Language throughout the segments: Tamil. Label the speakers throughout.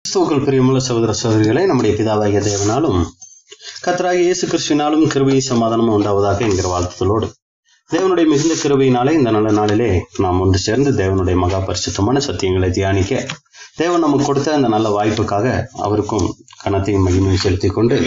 Speaker 1: கிறிஸ்துவுக்குள் பிரியமுள்ள சகோதர சகோதரிகளை நம்முடைய பிதாவாகிய தேவனாலும் கத்தராகிய இயேசு கிறிஸ்துவினாலும் கிருபை சமாதானமும் உண்டாவதாக என்கிற வாழ்த்துதலோடு தேவனுடைய மிகுந்த கிருபையினாலே இந்த நல்ல நாளிலே நாம் ஒன்று சேர்ந்து தேவனுடைய மகா பரிசுத்தமான சத்தியங்களை தியானிக்க தேவன் நமக்கு கொடுத்த அந்த நல்ல வாய்ப்புக்காக அவருக்கும் கனத்தையும் மகிமையும் செலுத்திக் கொண்டு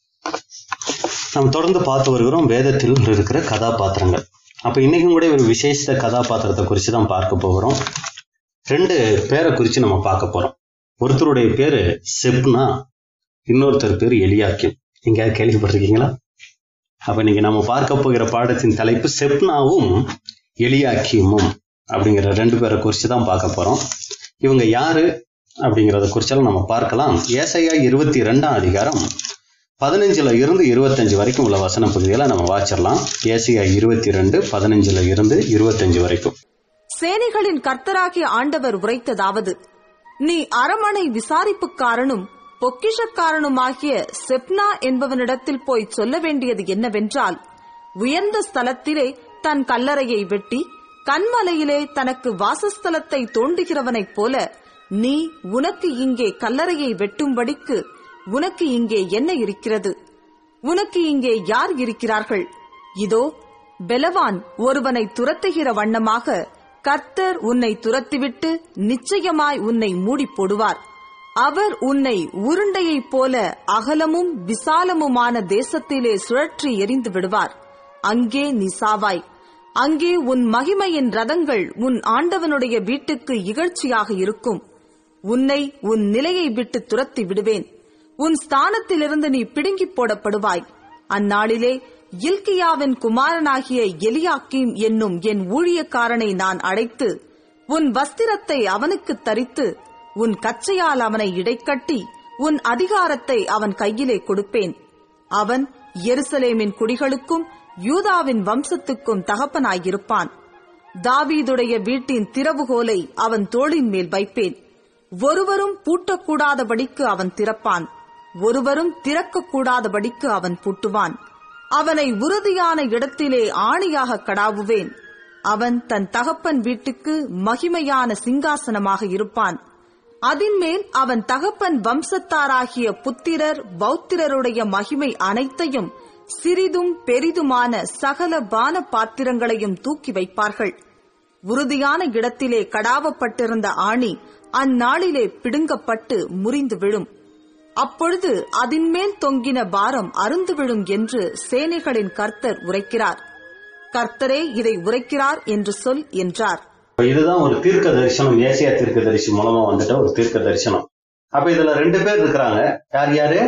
Speaker 1: நாம் தொடர்ந்து பார்த்து வருகிறோம் வேதத்தில் இருக்கிற கதாபாத்திரங்கள் அப்ப இன்னைக்கும் கூட ஒரு விசேஷ கதாபாத்திரத்தை குறித்து தான் பார்க்க போகிறோம் ரெண்டு பேரை குறித்து நம்ம பார்க்க போறோம் ஒருத்தருடைய பேரு செப்னா இன்னொருத்தர் பேர் எலியாக்கிம் எங்கேயாவது கேள்விப்பட்டிருக்கீங்களா அப்ப நீங்க நம்ம பார்க்க போகிற பாடத்தின் தலைப்பு செப்னாவும் எலியாக்கியமும் அப்படிங்கிற ரெண்டு பேரை குறித்து தான் பார்க்க போறோம் இவங்க யாரு அப்படிங்கிறத குறிச்செல்லாம் நம்ம பார்க்கலாம் ஏசையா இருபத்தி ரெண்டாம் அதிகாரம் பதினஞ்சுல இருந்து இருபத்தஞ்சு வரைக்கும் உள்ள வசன பகுதிகளை நம்ம வாச்சிடலாம் ஏசியா இருபத்தி ரெண்டு பதினஞ்சுல இருந்து இருபத்தஞ்சு வரைக்கும்
Speaker 2: சேனைகளின் கர்த்தராகிய ஆண்டவர் உரைத்ததாவது நீ அரமனை விசாரிப்புக்காரனும் பொக்கிஷக்காரனுமாகிய செப்னா என்பவனிடத்தில் போய் சொல்ல வேண்டியது என்னவென்றால் உயர்ந்த ஸ்தலத்திலே தன் கல்லறையை வெட்டி கண்மலையிலே தனக்கு வாசஸ்தலத்தை தோண்டுகிறவனைப் போல நீ உனக்கு இங்கே கல்லறையை வெட்டும்படிக்கு உனக்கு இங்கே என்ன இருக்கிறது உனக்கு இங்கே யார் இருக்கிறார்கள் இதோ பெலவான் ஒருவனை துரத்துகிற வண்ணமாக கர்த்தர் உன்னை துரத்திவிட்டு நிச்சயமாய் உன்னை மூடி போடுவார் அவர் உன்னை உருண்டையைப் போல அகலமும் விசாலமுமான தேசத்திலே சுழற்றி எறிந்து விடுவார் அங்கே நீ சாவாய் அங்கே உன் மகிமையின் ரதங்கள் உன் ஆண்டவனுடைய வீட்டுக்கு இகழ்ச்சியாக இருக்கும் உன்னை உன் நிலையை விட்டு துரத்தி விடுவேன் உன் ஸ்தானத்திலிருந்து நீ பிடுங்கிப் போடப்படுவாய் அந்நாளிலே இல்கியாவின் குமாரனாகிய எலியாக்கீம் என்னும் என் ஊழியக்காரனை நான் அழைத்து உன் வஸ்திரத்தை அவனுக்கு தரித்து உன் கச்சையால் அவனை இடைக்கட்டி உன் அதிகாரத்தை அவன் கையிலே கொடுப்பேன் அவன் எருசலேமின் குடிகளுக்கும் யூதாவின் வம்சத்துக்கும் தகப்பனாயிருப்பான் தாவீதுடைய வீட்டின் திறவுகோலை அவன் தோளின் மேல் வைப்பேன் ஒருவரும் பூட்டக்கூடாதபடிக்கு அவன் திறப்பான் ஒருவரும் திறக்கக்கூடாதபடிக்கு அவன் பூட்டுவான் அவனை உறுதியான இடத்திலே ஆணியாக கடாவுவேன் அவன் தன் தகப்பன் வீட்டுக்கு மகிமையான சிங்காசனமாக இருப்பான் அதின்மேல் அவன் தகப்பன் வம்சத்தாராகிய புத்திரர் பௌத்திரருடைய மகிமை அனைத்தையும் சிறிதும் பெரிதுமான சகல பான பாத்திரங்களையும் தூக்கி வைப்பார்கள் உறுதியான இடத்திலே கடாவப்பட்டிருந்த ஆணி அந்நாளிலே பிடுங்கப்பட்டு முறிந்து விழும் அப்பொழுது அதின்மேல் தொங்கின பாரம் அருந்து விழும் என்று சேனைகளின் கர்த்தர் உரைக்கிறார் கர்த்தரே இதை உரைக்கிறார் என்று சொல் என்றார்
Speaker 1: இதுதான் ஒரு தீர்க்க தரிசனம் ஏசியா தீர்க்க தரிசி மூலமா வந்துட்ட ஒரு தீர்க்க தரிசனம் அப்ப இதுல ரெண்டு பேர் இருக்கிறாங்க யார் யாரு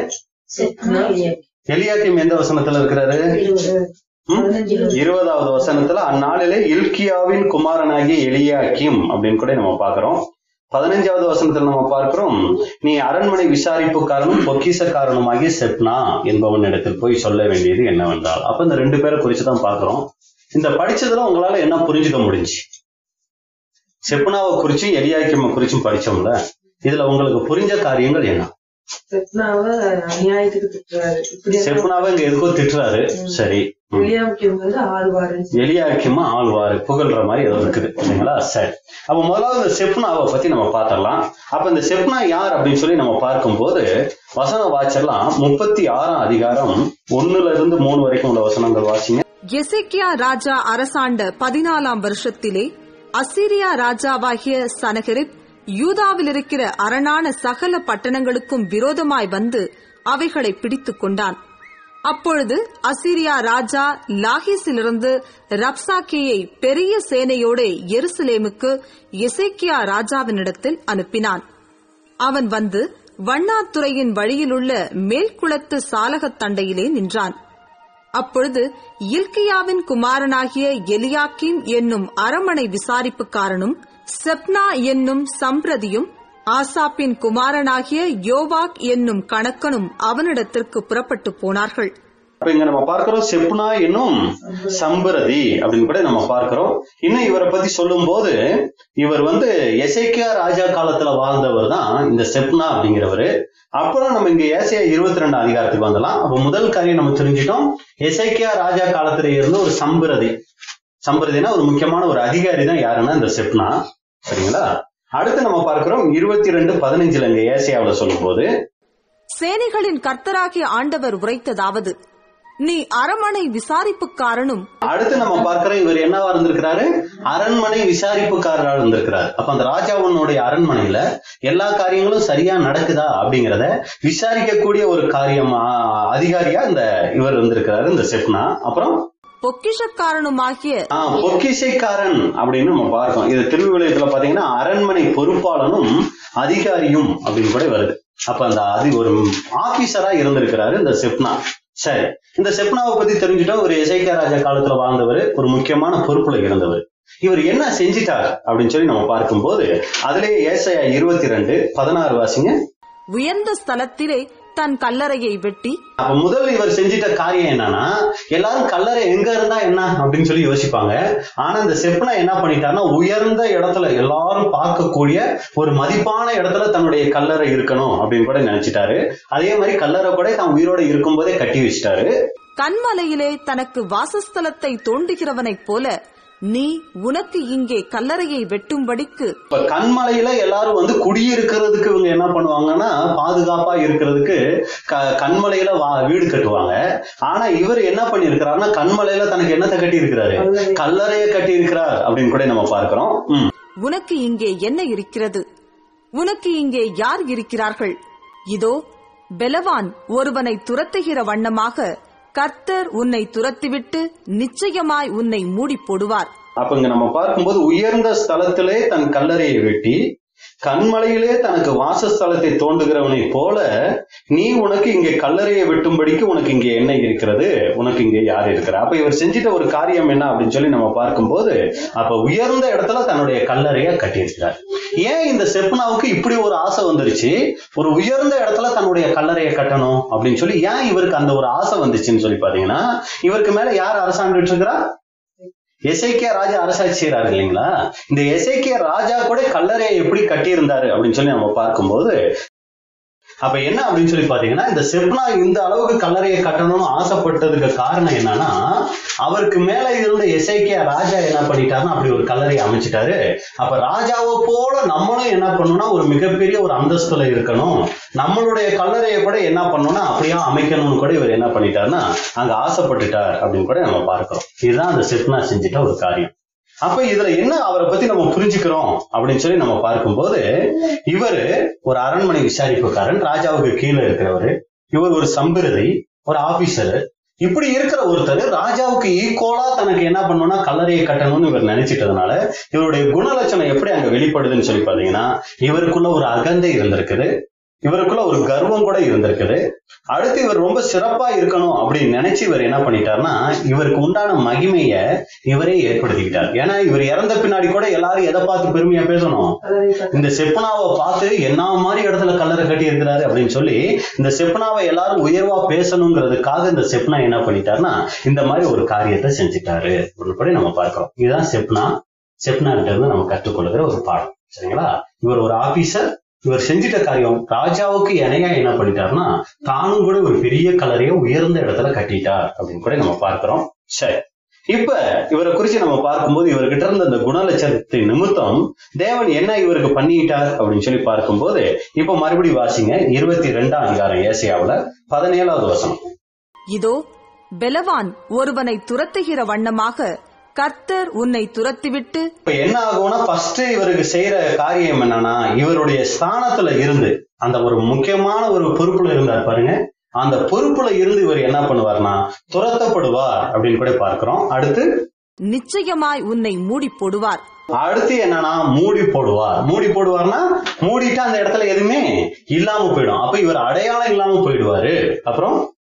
Speaker 1: எலியாக்கிம் எந்த வசனத்துல இருக்கிறாரு ம்? இருபதாவது வசனத்துல அந்நாளிலே இல்கியாவின் குமாரனாகிய எலியாக்கிம் அப்படின்னு கூட நம்ம பாக்குறோம் பதினஞ்சாவது வசனத்துல நம்ம பார்க்கிறோம் நீ அரண்மனை விசாரிப்புக்காரனும் பொக்கிசக்காரனுமாகிய செப்னா என்பவன் இடத்தில் போய் சொல்ல வேண்டியது என்னவென்றால் அப்ப இந்த ரெண்டு பேரை குறிச்சு தான் பாக்குறோம் இந்த படிச்சதுல உங்களால என்ன புரிஞ்சுக்க முடிஞ்சு செப்னாவை குறிச்சும் எலியாக்கியமை குறிச்சும் படிச்சோம்ல இதுல உங்களுக்கு புரிஞ்ச காரியங்கள் என்ன
Speaker 3: செப்னாவ அநியாயத்துக்கு திட்டுறாரு இப்படி
Speaker 1: செப்னாவை இங்க எதுக்கோ திட்டுறாரு சரி ம்.
Speaker 3: வில்லியாம்கிம் வந்து ஆழ்வாருன்னு
Speaker 1: எலியாக்கியமா ஆழ்வாரு புகழ்ற மாதிரி ஏதோ இருக்குது சரிங்களா சரி அப்ப முதலாவது இந்த செப்னாவை பத்தி நம்ம பார்த்திடலாம் அப்ப இந்த செப்னா யார் அப்படின்னு சொல்லி நம்ம பார்க்கும்போது வசன வாச்செல்லாம் முப்பத்தி ஆறாம் அதிகாரம் ஒண்ணுல இருந்து மூணு வரைக்கும் உள்ள வசனங்கள் வாசிங்க
Speaker 2: எசேக்கியா ராஜா அரசாண்ட பதினாலாம் வருஷத்திலே அசீரியா ராஜாவாகிய சனகரிப் யூதாவில் இருக்கிற அரணான சகல பட்டணங்களுக்கும் விரோதமாய் வந்து அவைகளை பிடித்துக் கொண்டான் அப்பொழுது அசீரியா ராஜா லாகிஸிலிருந்து ரப்சாக்கேயை பெரிய சேனையோட எருசலேமுக்கு எசேக்கியா ராஜாவினிடத்தில் அனுப்பினான் அவன் வந்து வண்ணாத்துறையின் வழியிலுள்ள மேல்குளத்து சாலகத் தண்டையிலே நின்றான் அப்பொழுது இல்கியாவின் குமாரனாகிய எலியாக்கிம் என்னும் அரமனை விசாரிப்புக்காரனும் செப்னா என்னும் சம்பிரதியும் ஆசாப்பின் குமாரனாகிய யோவாக் என்னும் கணக்கனும் அவனிடத்திற்கு புறப்பட்டு போனார்கள்
Speaker 1: அப்ப இங்க நம்ம பார்க்கிறோம் செப்னா என்னும் சம்பிரதி அப்படின்னு கூட நம்ம பார்க்கிறோம் இன்னும் இவரை பத்தி சொல்லும் போது இவர் வந்து எசேக்கியா ராஜா காலத்துல வாழ்ந்தவர் தான் இந்த செப்னா அப்படிங்கிறவரு அப்புறம் நம்ம இங்க ஏசியா இருபத்தி ரெண்டு அதிகாரத்துக்கு வந்துடலாம் அப்ப முதல் காரியம் நம்ம தெரிஞ்சிட்டோம் எசேக்கியா ராஜா காலத்துல இருந்த ஒரு சம்பிரதி சம்பிரதினா ஒரு முக்கியமான ஒரு அதிகாரி தான் யாருன்னா இந்த செப்னா சரிங்களா அடுத்து நம்ம பார்க்கிறோம் இருபத்தி ரெண்டு பதினஞ்சுல இங்க ஏசியாவுல சொல்லும் போது
Speaker 2: சேனைகளின் கர்த்தராகிய ஆண்டவர் உரைத்ததாவது நீ அரமனை விசாரிப்புக்காரனும்
Speaker 1: அடுத்து நம்ம பார்க்கிறோம் இவர் என்னவா இருந்திருக்கிறாரு அரண்மனை விசாரிப்புக்காரரா இருந்திருக்கிறார் அப்ப அந்த ராஜாவனுடைய அரண்மனையில எல்லா காரியங்களும் சரியா நடக்குதா அப்படிங்கறத விசாரிக்கக்கூடிய ஒரு காரியம் ஆ, அதிகாரியா இந்த இவர் இருந்திருக்கிறாரு இந்த செப்னா அப்புறம்
Speaker 2: பொக்கிஷக்காரனுமாகிய
Speaker 1: ஆ, பொக்கிஷைக்காரன் அப்படின்னு நம்ம பார்க்கோம் இது திருவிழயத்துல பாத்தீங்கன்னா அரண்மனை பொறுப்பாளனும் அதிகாரியும் அப்படின்னு கூட வருது அப்ப அந்த அதி ஒரு ஆபீசரா இருந்திருக்கிறாரு இந்த செப்னா சரி இந்த செப்னாவை பத்தி தெரிஞ்சுட்டோம் ஒரு எசைக்கியா ராஜா காலத்துல வாழ்ந்தவர் ஒரு முக்கியமான பொறுப்புல இருந்தவர் இவர் என்ன செஞ்சிட்டார் அப்படின்னு சொல்லி நம்ம பார்க்கும்போது அதுலயே ஏசையா இருபத்தி ரெண்டு பதினாறு வாசிங்க
Speaker 2: உயர்ந்த ஸ்தலத்திலே தன் கல்லறையை வெட்டி
Speaker 1: அப்ப முதல் இவர் செஞ்சிட்ட காரியம் என்னன்னா எல்லாரும் கல்லறை எங்க இருந்தா என்ன அப்படின்னு சொல்லி யோசிப்பாங்க ஆனா இந்த செப்னா என்ன பண்ணிட்டாருன்னா உயர்ந்த இடத்துல எல்லாரும் பார்க்கக்கூடிய ஒரு மதிப்பான இடத்துல தன்னுடைய கல்லறை இருக்கணும் அப்படின்னு கூட நினைச்சிட்டாரு அதே மாதிரி கல்லறை கூட தான் உயிரோட இருக்கும்போதே கட்டி வச்சிட்டாரு
Speaker 2: கண்மலையிலே தனக்கு வாசஸ்தலத்தை தோண்டுகிறவனைப் போல நீ உனக்கு இங்கே கல்லறையை வெட்டும்படிக்கு
Speaker 1: இப்ப கண்மலையில எல்லாரும் வந்து குடியிருக்கிறதுக்கு இவங்க என்ன பண்ணுவாங்கன்னா பாதுகாப்பா இருக்கிறதுக்கு க- கண்மலையில வா- வீடு கட்டுவாங்க ஆனா இவர் என்ன பண்ணிருக்கிறாருன்னா கண்மலையில தனக்கு என்னத்தை கட்டி இருக்கிறாரு கல்லறையை கட்டி இருக்கிறார் அப்படின்னு கூட நம்ம பார்க்கிறோம் ம்.
Speaker 2: உனக்கு இங்கே என்ன இருக்கிறது உனக்கு இங்கே யார் இருக்கிறார்கள் இதோ பெலவான் ஒருவனை துரத்துகிற வண்ணமாக கர்த்தர் உன்னை துரத்திவிட்டு நிச்சயமாய் உன்னை மூடி போடுவார்
Speaker 1: அப்ப இங்க நம்ம பார்க்கும்போது உயர்ந்த ஸ்தலத்திலே தன் கல்லறையை வெட்டி கண்மலையிலே தனக்கு வாசஸ்தலத்தை தோண்டுகிறவனை போல நீ உனக்கு இங்கே கல்லறையை வெட்டும்படிக்கு உனக்கு இங்கே என்ன இருக்கிறது உனக்கு இங்கே யார் இருக்கிறா அப்ப இவர் செஞ்சிட்ட ஒரு காரியம் என்ன அப்படின்னு சொல்லி நம்ம பார்க்கும்போது அப்ப உயர்ந்த இடத்துல தன்னுடைய கல்லறையை கட்டியிருக்கிறார் ஏன் இந்த செப்னாவுக்கு இப்படி ஒரு ஆசை வந்துருச்சு ஒரு உயர்ந்த இடத்துல தன்னுடைய கல்லறையை கட்டணும் அப்படின்னு சொல்லி ஏன் இவருக்கு அந்த ஒரு ஆசை வந்துச்சுன்னு சொல்லி பாத்தீங்கன்னா இவருக்கு மேல யார் அரசாண்டுட்டு இருக்கிறா எசைக்கியா ராஜா அரசாட்சி செய்யறாரு இல்லைங்களா இந்த எசைக்கியா ராஜா கூட கல்லறையை எப்படி கட்டியிருந்தாரு அப்படின்னு சொல்லி நம்ம பார்க்கும்போது அப்ப என்ன அப்படின்னு சொல்லி பாத்தீங்கன்னா இந்த செப்னா இந்த அளவுக்கு கல்லறையை கட்டணும்னு ஆசைப்பட்டதுக்கு காரணம் என்னன்னா அவருக்கு மேல இருந்த எசைக்கியா ராஜா என்ன பண்ணிட்டாருன்னா அப்படி ஒரு கல்லறையை அமைச்சிட்டாரு அப்ப ராஜாவை போல நம்மளும் என்ன பண்ணணும்னா ஒரு மிகப்பெரிய ஒரு அந்தஸ்துல இருக்கணும் நம்மளுடைய கல்லறையை கூட என்ன பண்ணணும்னா அப்படியே அமைக்கணும்னு கூட இவர் என்ன பண்ணிட்டாருன்னா அங்க ஆசைப்பட்டுட்டார் அப்படின்னு கூட நம்ம பார்க்கிறோம் இதுதான் அந்த செப்னா செஞ்சிட்ட ஒரு காரியம் அப்ப இதுல என்ன அவரை பத்தி நம்ம புரிஞ்சுக்கிறோம் அப்படின்னு சொல்லி நம்ம பார்க்கும்போது இவரு ஒரு அரண்மனை விசாரிப்புக்காரன் ராஜாவுக்கு கீழே இருக்கிறவரு இவர் ஒரு சம்பிரதி ஒரு ஆபீசர் இப்படி இருக்கிற ஒருத்தர் ராஜாவுக்கு ஈக்குவலா தனக்கு என்ன பண்ணணும்னா கல்லறையை கட்டணும்னு இவர் நினைச்சிட்டதுனால இவருடைய குணலட்சணம் எப்படி அங்க வெளிப்படுதுன்னு சொல்லி பாத்தீங்கன்னா இவருக்குள்ள ஒரு அகந்தை இருந்திருக்குது இவருக்குள்ள ஒரு கர்வம் கூட இருந்திருக்குது அடுத்து இவர் ரொம்ப சிறப்பா இருக்கணும் அப்படின்னு நினைச்சு இவர் என்ன பண்ணிட்டாருன்னா இவருக்கு உண்டான மகிமைய இவரே ஏற்படுத்திக்கிட்டார் ஏன்னா இவர் இறந்த பின்னாடி கூட எல்லாரும் எதை பார்த்து பெருமையா பேசணும்
Speaker 3: கல்லறை கட்ட
Speaker 1: இந்த செப்பனாவை பார்த்து என்ன மாதிரி இடத்துல கல்லறை கட்டி இருக்கிறாரு அப்படின்னு சொல்லி இந்த செப்பனாவை எல்லாரும் உயர்வா பேசணுங்கிறதுக்காக இந்த செப்னா என்ன பண்ணிட்டாருன்னா இந்த மாதிரி ஒரு காரியத்தை செஞ்சுட்டாரு ஒன்றுபடி நம்ம பார்க்கிறோம் இதுதான் செப்னா செப்னா கிட்ட இருந்து நம்ம கற்றுக்கொள்கிற ஒரு பாடம் சரிங்களா இவர் ஒரு ஆபீசர் இவர் செஞ்சிட்ட காரியம் ராஜாவுக்கு இணையா என்ன பண்ணிட்டாருன்னா தானும் கூட ஒரு பெரிய கலரையை உயர்ந்த இடத்துல கட்டிட்டார் அப்படின்னு கூட நம்ம பார்க்கிறோம் சரி இப்ப இவரை குறிச்சு நம்ம பார்க்கும்போது இவர்கிட்ட இருந்த அந்த குணலட்சணத்தின் நிமித்தம் தேவன் என்ன இவருக்கு பண்ணிட்டார் அப்படின்னு சொல்லி பார்க்கும்போது இப்ப மறுபடி வாசிங்க இருபத்தி ரெண்டாம் அதிகாரம் ஏசியாவுல பதினேழாவது வசனம்
Speaker 2: இதோ பெலவான் ஒருவனை துரத்துகிற வண்ணமாக கர்த்தர் உன்னை துரத்திவிட்டு
Speaker 1: இப்ப என்ன ஆகும்னா ஃபர்ஸ்ட் இவருக்கு செய்யற காரியம் என்னன்னா இவருடைய ஸ்தானத்துல இருந்து அந்த ஒரு முக்கியமான ஒரு பொறுப்புல இருந்தார் பாருங்க அந்த பொறுப்புல இருந்து இவர் என்ன பண்ணுவார்னா துரத்தப்படுவார் அப்படின்னு கூட பார்க்கிறோம் அடுத்து
Speaker 2: நிச்சயமாய் உன்னை மூடி போடுவார்
Speaker 1: அடுத்து என்னன்னா மூடி போடுவார் மூடி போடுவார்னா மூடிட்டு அந்த இடத்துல எதுவுமே இல்லாம போயிடும் அப்ப இவர் அடையாளம் இல்லாம போயிடுவாரு அப்புறம்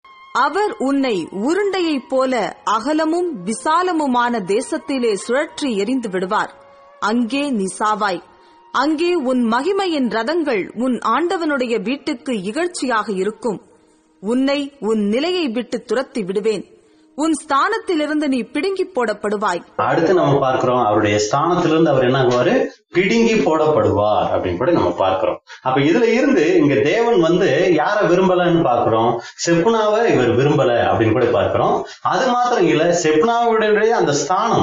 Speaker 2: அவர் உன்னை உருண்டையைப் போல அகலமும் விசாலமுமான தேசத்திலே சுழற்றி எறிந்து விடுவார் அங்கே நீ சாவாய் அங்கே உன் மகிமையின் ரதங்கள் உன் ஆண்டவனுடைய வீட்டுக்கு இகழ்ச்சியாக இருக்கும் உன்னை உன் நிலையை விட்டு துரத்தி விடுவேன் உன் ஸ்தானத்திலிருந்து நீ பிடுங்கி போடப்படுவாய்
Speaker 1: அடுத்து நம்ம பார்க்கிறோம் அவருடைய ஸ்தானத்திலிருந்து அவர் என்ன ஆகுவாரு பிடுங்கி போடப்படுவார் அப்படின்னு கூட நம்ம பார்க்கிறோம் அப்ப இதுல இருந்து இங்க தேவன் வந்து யார விரும்பலன்னு பார்க்கிறோம் செப்னாவை இவர் விரும்பல அப்படின்னு கூட பார்க்கிறோம் அது மாத்திரம் இல்ல செப்னாவுடைய அந்த ஸ்தானம்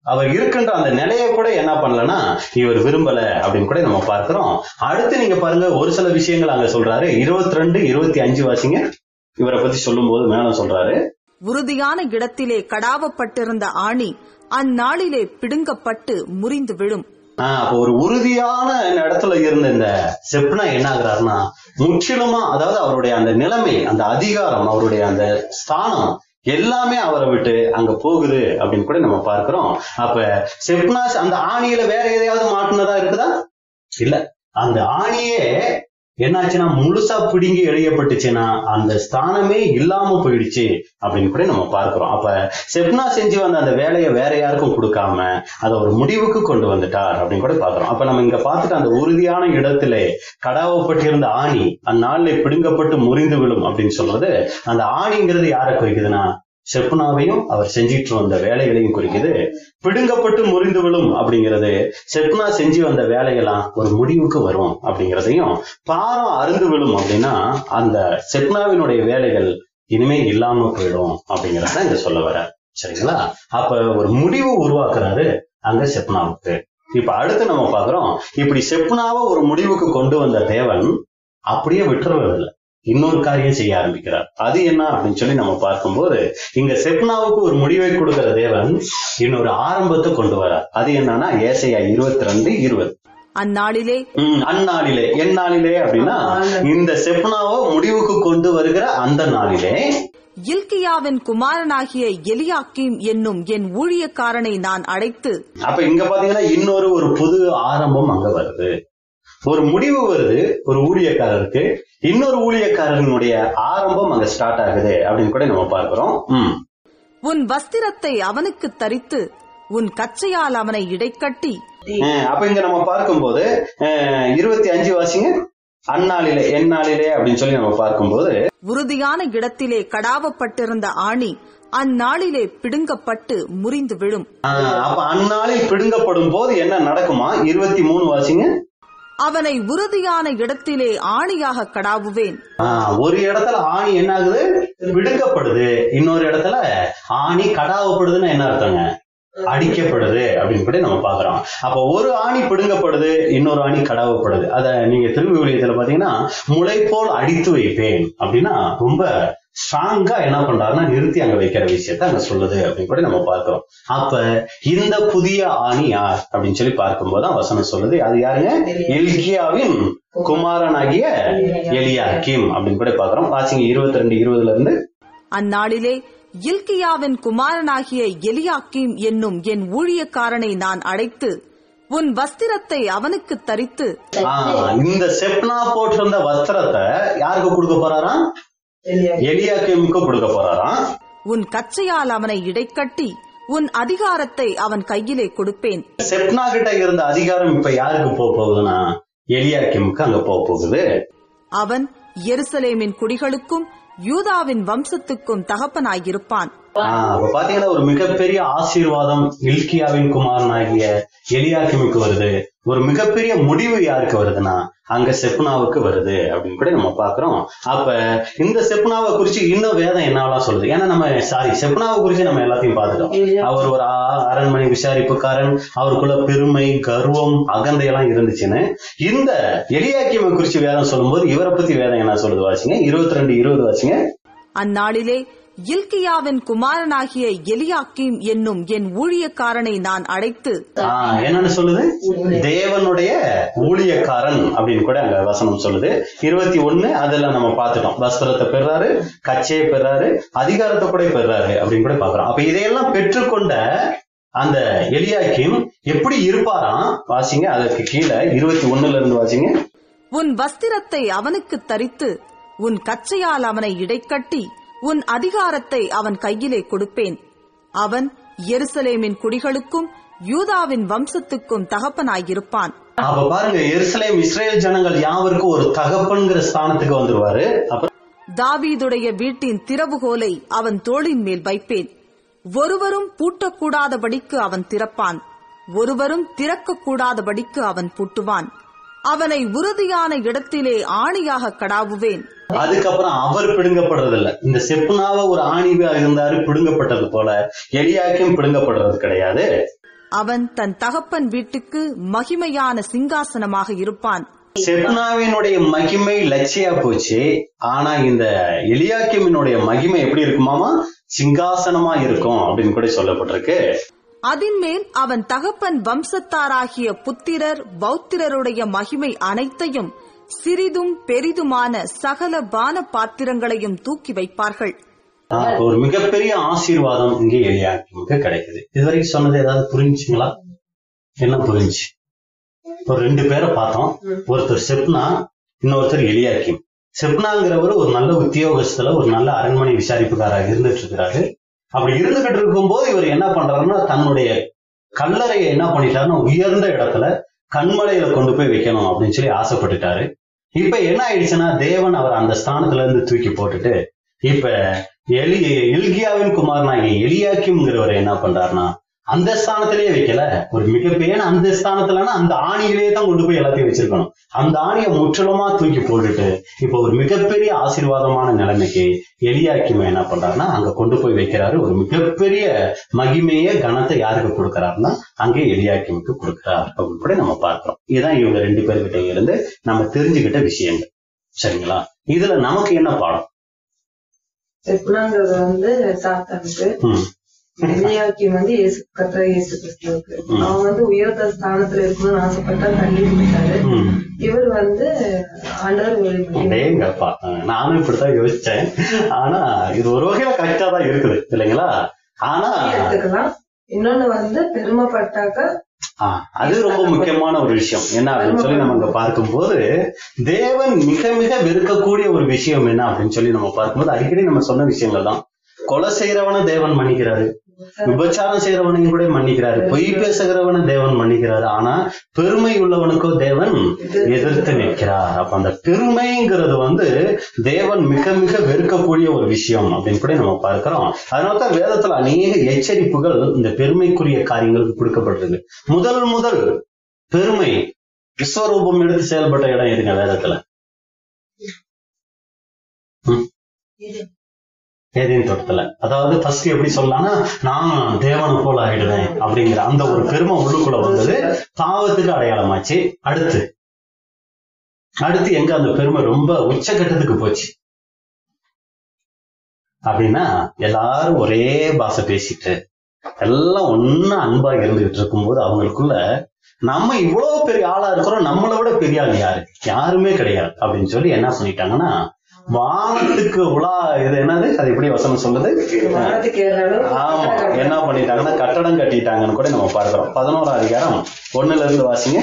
Speaker 1: அவர் இருக்கின்ற அந்த நிலையை கூட என்ன பண்ணலன்னா இவர் விரும்பல அப்படின்னு கூட நம்ம பார்க்கிறோம் அடுத்து நீங்க பாருங்க ஒரு சில விஷயங்கள் அங்க சொல்றாரு இருபத்தி ரெண்டு இருபத்தி அஞ்சு வாசிங்க இவரை பத்தி சொல்லும் போது மேலும் சொல்றாரு
Speaker 2: உறுதியான இடத்திலே கடாவப்பட்டிருந்த ஆணி அந்நாளிலே பிடுங்கப்பட்டு முறிந்து விழும்
Speaker 1: ஆஹ் அப்போ ஒரு உறுதியான இடத்துல இருந்த இந்த செப்னா என்ன ஆகுறாருன்னா முற்றிலுமா அதாவது அவருடைய அந்த நிலைமை அந்த அதிகாரம் அவருடைய அந்த ஸ்தானம் எல்லாமே அவரை விட்டு அங்க போகுது அப்படின்னு கூட நம்ம பார்க்கிறோம் அப்ப செப்னாஸ் அந்த ஆணியில வேற எதையாவது மாட்டினதா இருக்குதா இல்ல அந்த ஆணியே என்னாச்சுன்னா முழுசா பிடுங்கி எழியப்பட்டுச்சுன்னா அந்த ஸ்தானமே இல்லாம போயிடுச்சு அப்படின்னு கூட நம்ம பார்க்கிறோம் அப்ப செப்னா செஞ்சு வந்த அந்த வேலையை வேற யாருக்கும் கொடுக்காம அதை ஒரு முடிவுக்கு கொண்டு வந்துட்டார் அப்படின்னு கூட பார்க்கிறோம் அப்ப நம்ம இங்க பார்த்துட்டு அந்த உறுதியான இடத்திலே கடாவப்பட்டிருந்த ஆணி அந்நாளில் பிடுங்கப்பட்டு முறிந்து விழும் அப்படின்னு சொல்றது அந்த ஆணிங்கிறது யாரை குறிக்குதுன்னா செப்னாவையும் அவர் செஞ்சிட்டு வந்த வேலைகளையும் குறிக்குது பிடுங்கப்பட்டு முறிந்து விழும் அப்படிங்கிறது செப்னா செஞ்சு வந்த வேலையெல்லாம் ஒரு முடிவுக்கு வரும் அப்படிங்கிறதையும் பாரம் அருந்து விழும் அப்படின்னா அந்த செப்னாவினுடைய வேலைகள் இனிமே இல்லாம போயிடும் அப்படிங்கறத இங்க சொல்ல வர சரிங்களா அப்ப ஒரு முடிவு உருவாக்குறாரு அங்க செப்னாவுக்கு இப்ப அடுத்து நம்ம பாக்குறோம் இப்படி செப்னாவை ஒரு முடிவுக்கு கொண்டு வந்த தேவன் அப்படியே விட்டுறதில்லை இன்னொரு காரியம் செய்ய ஆரம்பிக்கிறார் அது என்ன அப்படின்னு சொல்லி நம்ம பார்க்கும்போது இங்க செப்னாவுக்கு ஒரு முடிவை கொடுக்கிற தேவன் இன்னொரு ஆரம்பத்தை கொண்டு வரார் அது என்னன்னா ஏசையா இருபத்தி ரெண்டு இருபது
Speaker 2: அந்நாளிலே
Speaker 1: உம் அந்நாளிலே என் நாளிலே அப்படின்னா இந்த செப்னாவை முடிவுக்கு கொண்டு வருகிற அந்த நாளிலே
Speaker 2: இல்கியாவின் குமாரனாகிய எலியாக்கீம் என்னும் என் ஊழியக்காரனை நான் அழைத்து
Speaker 1: அப்ப இங்க பாத்தீங்கன்னா இன்னொரு ஒரு புது ஆரம்பம் அங்க வருது ஒரு முடிவு வருது ஒரு ஊழியக்காரருக்கு இன்னொரு ஊழியக்காரனுடைய ஆரம்பம் அங்க ஸ்டார்ட் ஆகுது அப்படின்னு கூட நம்ம பார்க்கிறோம் உம்
Speaker 2: உன் வஸ்திரத்தை அவனுக்கு தரித்து உன் கச்சையால் அவனை இடைக்கட்டி
Speaker 1: அஹ் அப்ப இங்க நம்ம பார்க்கும்போது அஹ் இருபத்தி அஞ்சு வாசிங்க அந்நாளிலே எந்நாளிலே அப்படின்னு சொல்லி நம்ம பார்க்கும்போது
Speaker 2: உறுதியான இடத்திலே கடாவப்பட்டிருந்த ஆணி அந்நாளிலே பிடுங்கப்பட்டு முறிந்து விழும்
Speaker 1: ஆஹ் அப்ப அந்நாளில் பிடுங்கப்படும் போது என்ன நடக்குமா இருபத்தி மூணு வாசிங்க
Speaker 2: அவனை உறுதியான இடத்திலே ஆணியாக கடாவுவேன்
Speaker 1: ஆஹ் ஒரு இடத்துல ஆணி என்ன ஆகுது பிடுங்கப்படுது இன்னொரு இடத்துல ஆணி கடாவப்படுதுன்னு என்ன அர்த்தங்க அடிக்கப்படுது அப்படின்னு கூட நம்ம பாக்குறோம் அப்ப ஒரு ஆணி பிடுங்கப்படுது இன்னொரு ஆணி கடாவப்படுது அத நீங்க திருவிழியத்துல பாத்தீங்கன்னா முளை போல் அடித்து வைப்பேன் அப்படின்னா ரொம்ப ஸ்ட்ராங்கா என்ன பண்றாருன்னா நிறுத்தி அங்க வைக்கிற விஷயத்த அங்க சொல்லுது அப்படின்னு கூட நம்ம பார்க்கிறோம் அப்ப இந்த புதிய ஆணி யார் அப்படின்னு சொல்லி பார்க்கும்போது தான் வசனம் சொல்லுது அது யாருங்க எல்கியாவின் குமாரனாகிய எலியாக்கிம் அப்படின்னு கூட பாக்குறோம் வாசிங்க இருபத்தி ரெண்டு இருபதுல இருந்து
Speaker 2: அந்நாளிலே இல்கியாவின் குமாரனாகிய எலியாக்கீம் என்னும் என் ஊழியக்காரனை நான் அழைத்து உன் வஸ்திரத்தை அவனுக்கு தரித்து
Speaker 1: ஆஹ் இந்த செப்னா போட்டிருந்த வஸ்திரத்தை யாருக்கு கொடுக்க போறாராம்
Speaker 3: எலியா
Speaker 1: எலியாக்கிமுக்கு கொடுக்க போறாராம்
Speaker 2: உன் கச்சையால் அவனை இடைக்கட்டி உன் அதிகாரத்தை அவன் கையிலே கொடுப்பேன்
Speaker 1: செப்னா கிட்ட இருந்த அதிகாரம் இப்ப யாருக்கு போக போகுதுன்னா எலியாக்கிமுக்கு அங்க போக போகுது
Speaker 2: அவன் எருசலேமின் குடிகளுக்கும் யூதாவின் வம்சத்துக்கும் தகப்பனாயிருப்பான்
Speaker 1: ஆஹ் அப்ப பாத்தீங்கன்னா ஒரு மிகப்பெரிய ஆசீர்வாதம் இல்கியாவின் குமாரனாகிய எலியாக்கிமுக்கு வருது ஒரு மிகப்பெரிய முடிவு யாருக்கு வருதுன்னா அங்க செப்னாவுக்கு வருது அப்படின்னு கூட நம்ம பாக்குறோம் அப்ப இந்த செப்னாவை குறிச்சு இன்னும் வேதம் என்னவெல்லாம் சொல்லுது ஏன்னா நம்ம சாரி செப்னாவை குறிச்சு நம்ம எல்லாத்தையும் பார்த்துட்டோம் அவர் ஒரு ஆ- அரண்மனை விசாரிப்புக்காரன் அவருக்குள்ள பெருமை கர்வம் அகந்தை எல்லாம் இருந்துச்சுன்னு இந்த எலியாக்கியமை குறிச்சு வேதம் சொல்லும்போது இவரை பத்தி வேதம் என்ன சொல்லுது வாசிங்க இருபத்தி ரெண்டு இருபது வாசிங்க
Speaker 2: அந்நாளிலே இல்கியாவின் குமாரனாகிய எலியாக்கீம் என்னும் என் ஊழியக்காரனை நான் அழைத்து
Speaker 1: ஆஹ் என்னன்னு சொல்லுது தேவனுடைய ஊழியக்காரன் அப்படின்னு கூட அங்க வசனம் சொல்லுது இருபத்தி ஒண்ணு அதுல நம்ம பார்த்துட்டோம் வஸ்திரத்தை பெறாரு கச்சையை பெறாரு அதிகாரத்தை கூட பெறாரு அப்படின்னு கூட பாக்குறோம் அப்ப இதையெல்லாம் பெற்றுக்கொண்ட அந்த எலியாக்கிம் எப்படி இருப்பாராம் வாசிங்க அதற்கு கீழே இருபத்தி ஒண்ணுல இருந்து வாசிங்க
Speaker 2: உன் வஸ்திரத்தை அவனுக்கு தரித்து உன் கச்சையால் அவனை இடைக்கட்டி உன் அதிகாரத்தை அவன் கையிலே கொடுப்பேன் அவன் எருசலேமின் குடிகளுக்கும் யூதாவின் வம்சத்துக்கும் தகப்பனாயிருப்பான்
Speaker 1: அப்ப பாருங்க எருசலேம் இஸ்ரேல் ஜனங்கள் யாவருக்கும் ஒரு தகப்பன்கிற ஸ்தானத்துக்கு வந்துருவாரு அப்புறம்
Speaker 2: தாவீதுடைய வீட்டின் திறவுகோலை அவன் தோளின் மேல் வைப்பேன் ஒருவரும் பூட்டக்கூடாதபடிக்கு அவன் திறப்பான் ஒருவரும் திறக்கக்கூடாதபடிக்கு அவன் பூட்டுவான் அவனை உறுதியான இடத்திலே ஆணியாக கடாவுவேன்
Speaker 1: அதுக்கப்புறம் அவர் பிடுங்கப்படுறது இல்ல இந்த செப்புனாவ ஒரு ஆணிவா இருந்தாரு பிடுங்கப்பட்டது போல எலியாக்கும் பிடுங்கப்படுறது கிடையாது
Speaker 2: அவன் தன் தகப்பன் வீட்டுக்கு மகிமையான சிங்காசனமாக இருப்பான்
Speaker 1: செப்னாவினுடைய மகிமை லட்சியா போச்சு ஆனா இந்த எலியாக்கிமினுடைய மகிமை எப்படி இருக்குமாமா சிங்காசனமா இருக்கும் அப்படின்னு கூட சொல்லப்பட்டிருக்கு
Speaker 2: அதின்மேல் அவன் தகப்பன் வம்சத்தாராகிய புத்திரர் பௌத்திரருடைய மகிமை அனைத்தையும் சிறிதும் பெரிதுமான சகல பான பாத்திரங்களையும் தூக்கி வைப்பார்கள்
Speaker 1: ஆ, ஒரு மிகப்பெரிய ஆசீர்வாதம் இங்கே எலியாக்கிமுக்கு கிடைக்குது இதுவரைக்கும் சொன்னது ஏதாவது புரிஞ்சுங்களா என்ன புரிஞ்சு ஒரு ரெண்டு பேரை பார்த்தோம் ஒருத்தர் செப்னா இன்னொருத்தர் எலியாக்கிம் செப்னாங்கிறவர் ஒரு நல்ல உத்தியோகஸ்தல ஒரு நல்ல அரண்மனை விசாரிப்புக்காரராக இருந்துட்டு இருக்கிறாரு அப்படி இருந்துகிட்டு இருக்கும்போது இவர் என்ன பண்றாருன்னா தன்னுடைய கல்லறையை என்ன பண்ணிட்டாருன்னா உயர்ந்த இடத்துல கண்மலையில கொண்டு போய் வைக்கணும் அப்படின்னு சொல்லி ஆசைப்பட்டுட்டாரு இப்ப என்ன ஆயிடுச்சுன்னா தேவன் அவர் அந்த ஸ்தானத்துல இருந்து தூக்கி போட்டுட்டு இப்ப எலி எல்கியாவின் குமாரனாகிய எலியாக்கிம்ங்கிறவர் என்ன பண்றாருன்னா அந்த ஸ்தானத்திலேயே வைக்கல ஒரு மிகப்பெரிய ஏன்னா அந்த ஸ்தானத்துலன்னா அந்த ஆணியிலேயே தான் கொண்டு போய் எல்லாத்தையும் வச்சிருக்கணும் அந்த ஆணியை முற்றிலுமா தூக்கி போட்டுட்டு இப்ப ஒரு மிகப்பெரிய ஆசீர்வாதமான நிலைமைக்கு எலியாக்கிம் என்ன பண்றாருன்னா அங்க கொண்டு போய் வைக்கிறாரு ஒரு மிகப்பெரிய மகிமைய கனத்தை யாருக்கு கொடுக்கறாருன்னா அங்கே எலியாக்கிமுக்கு கொடுக்கிறார் அப்படின்னு கூட நம்ம பார்க்கிறோம் இதுதான் இவங்க ரெண்டு பேர்கிட்ட இருந்து நம்ம தெரிஞ்சுக்கிட்ட விஷயங்கள் சரிங்களா இதுல நமக்கு என்ன பாடம்
Speaker 3: செப்னாங்கிறது வந்து சாத்தானுக்கு
Speaker 1: ம்,
Speaker 3: எலியாக்கி வந்து இயேசு கத்த இயேசு கிறிஸ்துவுக்கு
Speaker 1: ம்.
Speaker 3: அவன் வந்து உயர்ந்த ஸ்தானத்துல இருக்கணும்னு ஆசைப்பட்டா தள்ளி போயிட்டாரு
Speaker 1: ம்.
Speaker 3: இவர் வந்து ஆண்டவர் வெளிப்படி
Speaker 1: அடேங்கப்பா அஹ் நானும் இப்படித்தான் யோசிச்சேன் ஆனா இது ஒரு வகையில கரெக்டா தான் இருக்குது இல்லைங்களா ஆனா
Speaker 3: எடுத்துக்கலாம் இன்னொன்னு வந்து பெருமைப்பட்டாக்க
Speaker 1: ஆஹ், அது ரொம்ப முக்கியமான ஒரு விஷயம் என்ன அப்படின்னு சொல்லி நம்ம இங்க பார்க்கும்போது தேவன் மிக மிக வெறுக்கக்கூடிய ஒரு விஷயம் என்ன அப்படின்னு சொல்லி நம்ம பார்க்கும்போது அடிக்கடி நம்ம சொன்ன விஷயங்கள் தான் கொலை செய்யறவனை தேவன் மன்னிக்கிறாரு விபச்சாரம் செய்யறவனையும் கூட மன்னிக்கிறாரு பொய் பேசுகிறவனை தேவன் மன்னிக்கிறாரு ஆனா பெருமை உள்ளவனுக்கோ தேவன் எதிர்த்து நிற்கிறார் அப்ப அந்த பெருமைங்கிறது வந்து தேவன் மிக மிக வெறுக்கக்கூடிய ஒரு விஷயம் அப்படின்னு கூட நம்ம பார்க்கிறோம் அதனாலதான் வேதத்துல அநேக எச்சரிப்புகள் இந்த பெருமைக்குரிய காரியங்களுக்கு கொடுக்கப்பட்டிருக்கு முதல் முதல் பெருமை விஸ்வரூபம் எடுத்து செயல்பட்ட இடம் எதுங்க வேதத்துல ம்? ஏதேன் தோட்டத்துல அதாவது ஃபர்ஸ்ட் எப்படி சொல்லலாம்னா நான் தேவனை போல ஆயிடுவேன் அப்படிங்கிற அந்த ஒரு பெருமை உள்ளுக்குள்ள வந்தது பாவத்துக்கு அடையாளமாச்சு அடுத்து அடுத்து எங்க அந்த பெருமை ரொம்ப உச்சகட்டத்துக்கு போச்சு அப்படின்னா எல்லாரும் ஒரே பாஷை பேசிட்டு எல்லாம் ஒன்னா அன்பா இருந்துகிட்டு இருக்கும்போது அவங்களுக்குள்ள நம்ம இவ்வளவு பெரிய ஆளா இருக்கிறோம் நம்மளை விட பெரிய ஆள் யாரு யாருமே கிடையாது அப்படின்னு சொல்லி என்ன பண்ணிட்டாங்கன்னா வானத்துக்கு உலா இது என்னது அது எப்படி வசனம் சொல்லுது
Speaker 3: வானத்துக்கு ஏற அளவு
Speaker 1: ஆமா என்ன பண்ணிட்டாங்கன்னா கட்டடம் கட்டிட்டாங்கன்னு கூட நம்ம பார்க்கிறோம் பதினோரா அதிகாரம் ஒண்ணுல இருந்து வாசிங்க